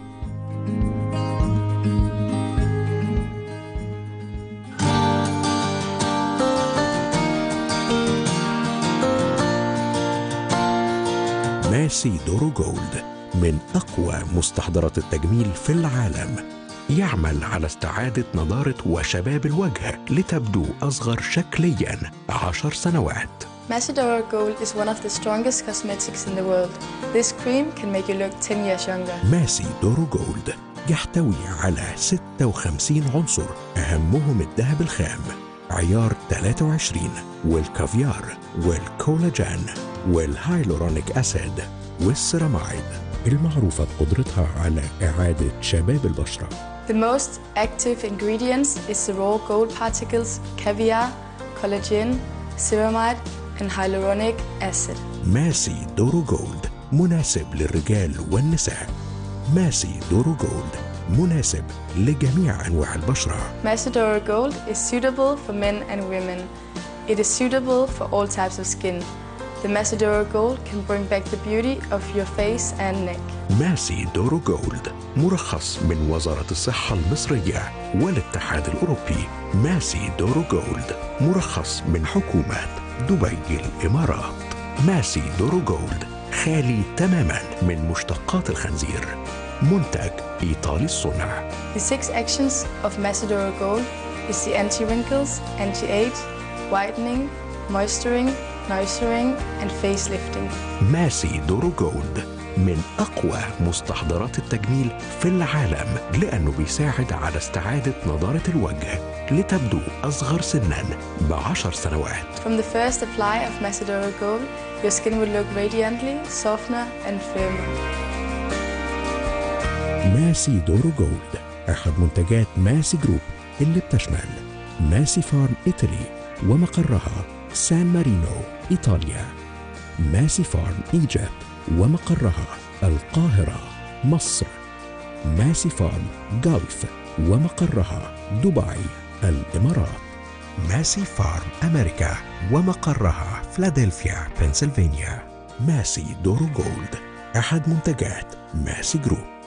ماسي دورو جولد من أقوى مستحضرات التجميل في العالم يعمل على استعادة نضارة وشباب الوجه لتبدو أصغر شكليا عشر سنوات Macedora Gold is one of the strongest cosmetics in the world. This cream can make you look 10 years younger. ماسي دورو جولد يحتوي على 56 عنصر أهمهم الذهب الخام عيار 23 والكافيار والكولاجين والهايلورونيك أسيد والسيرامايد المعروفة بقدرتها على إعادة شباب البشرة The most active ingredients is the raw gold particles, caviar, collagen, ceramide, and hyaluronic acid. ماسي دورو جولد مناسب للرجال والنساء ماسي دورو جولد مناسب لجميع أنواع البشرة Macedora Gold is suitable for men and women. It is suitable for all types of skin. The Macedora Gold can bring back the beauty of your face and neck. ماسي دورو جولد مرخص من وزارة الصحة المصرية والاتحاد الأوروبي ماسي دورو جولد مرخص من حكومة دبي الإمارات ماسي دورو جولد خالي تماما من مشتقات الخنزير منتج إيطالي الصنع The six actions of Macedora Gold is the anti-wrinkles, anti-age, whitening, moisturing, nourishing, and facelifting. ماسي دورو جولد من أقوى مستحضرات التجميل في العالم لأنه بيساعد على استعادة نضارة الوجه لتبدو أصغر سنا بعشر سنوات From the first apply of Macedora Gold, your skin will look radiantly, softer, and firmer. ماسي دورو جولد أحد منتجات ماسي جروب اللي بتشمل ماسي فارم إيطالي ومقرها سان مارينو إيطاليا ماسي فارم إيجيبت ومقرها القاهرة مصر ماسي فارم جلف ومقرها دبي الإمارات ماسي فارم أمريكا ومقرها فلادلفيا بنسلفانيا ماسي دورو جولد أحد منتجات ماسي جروب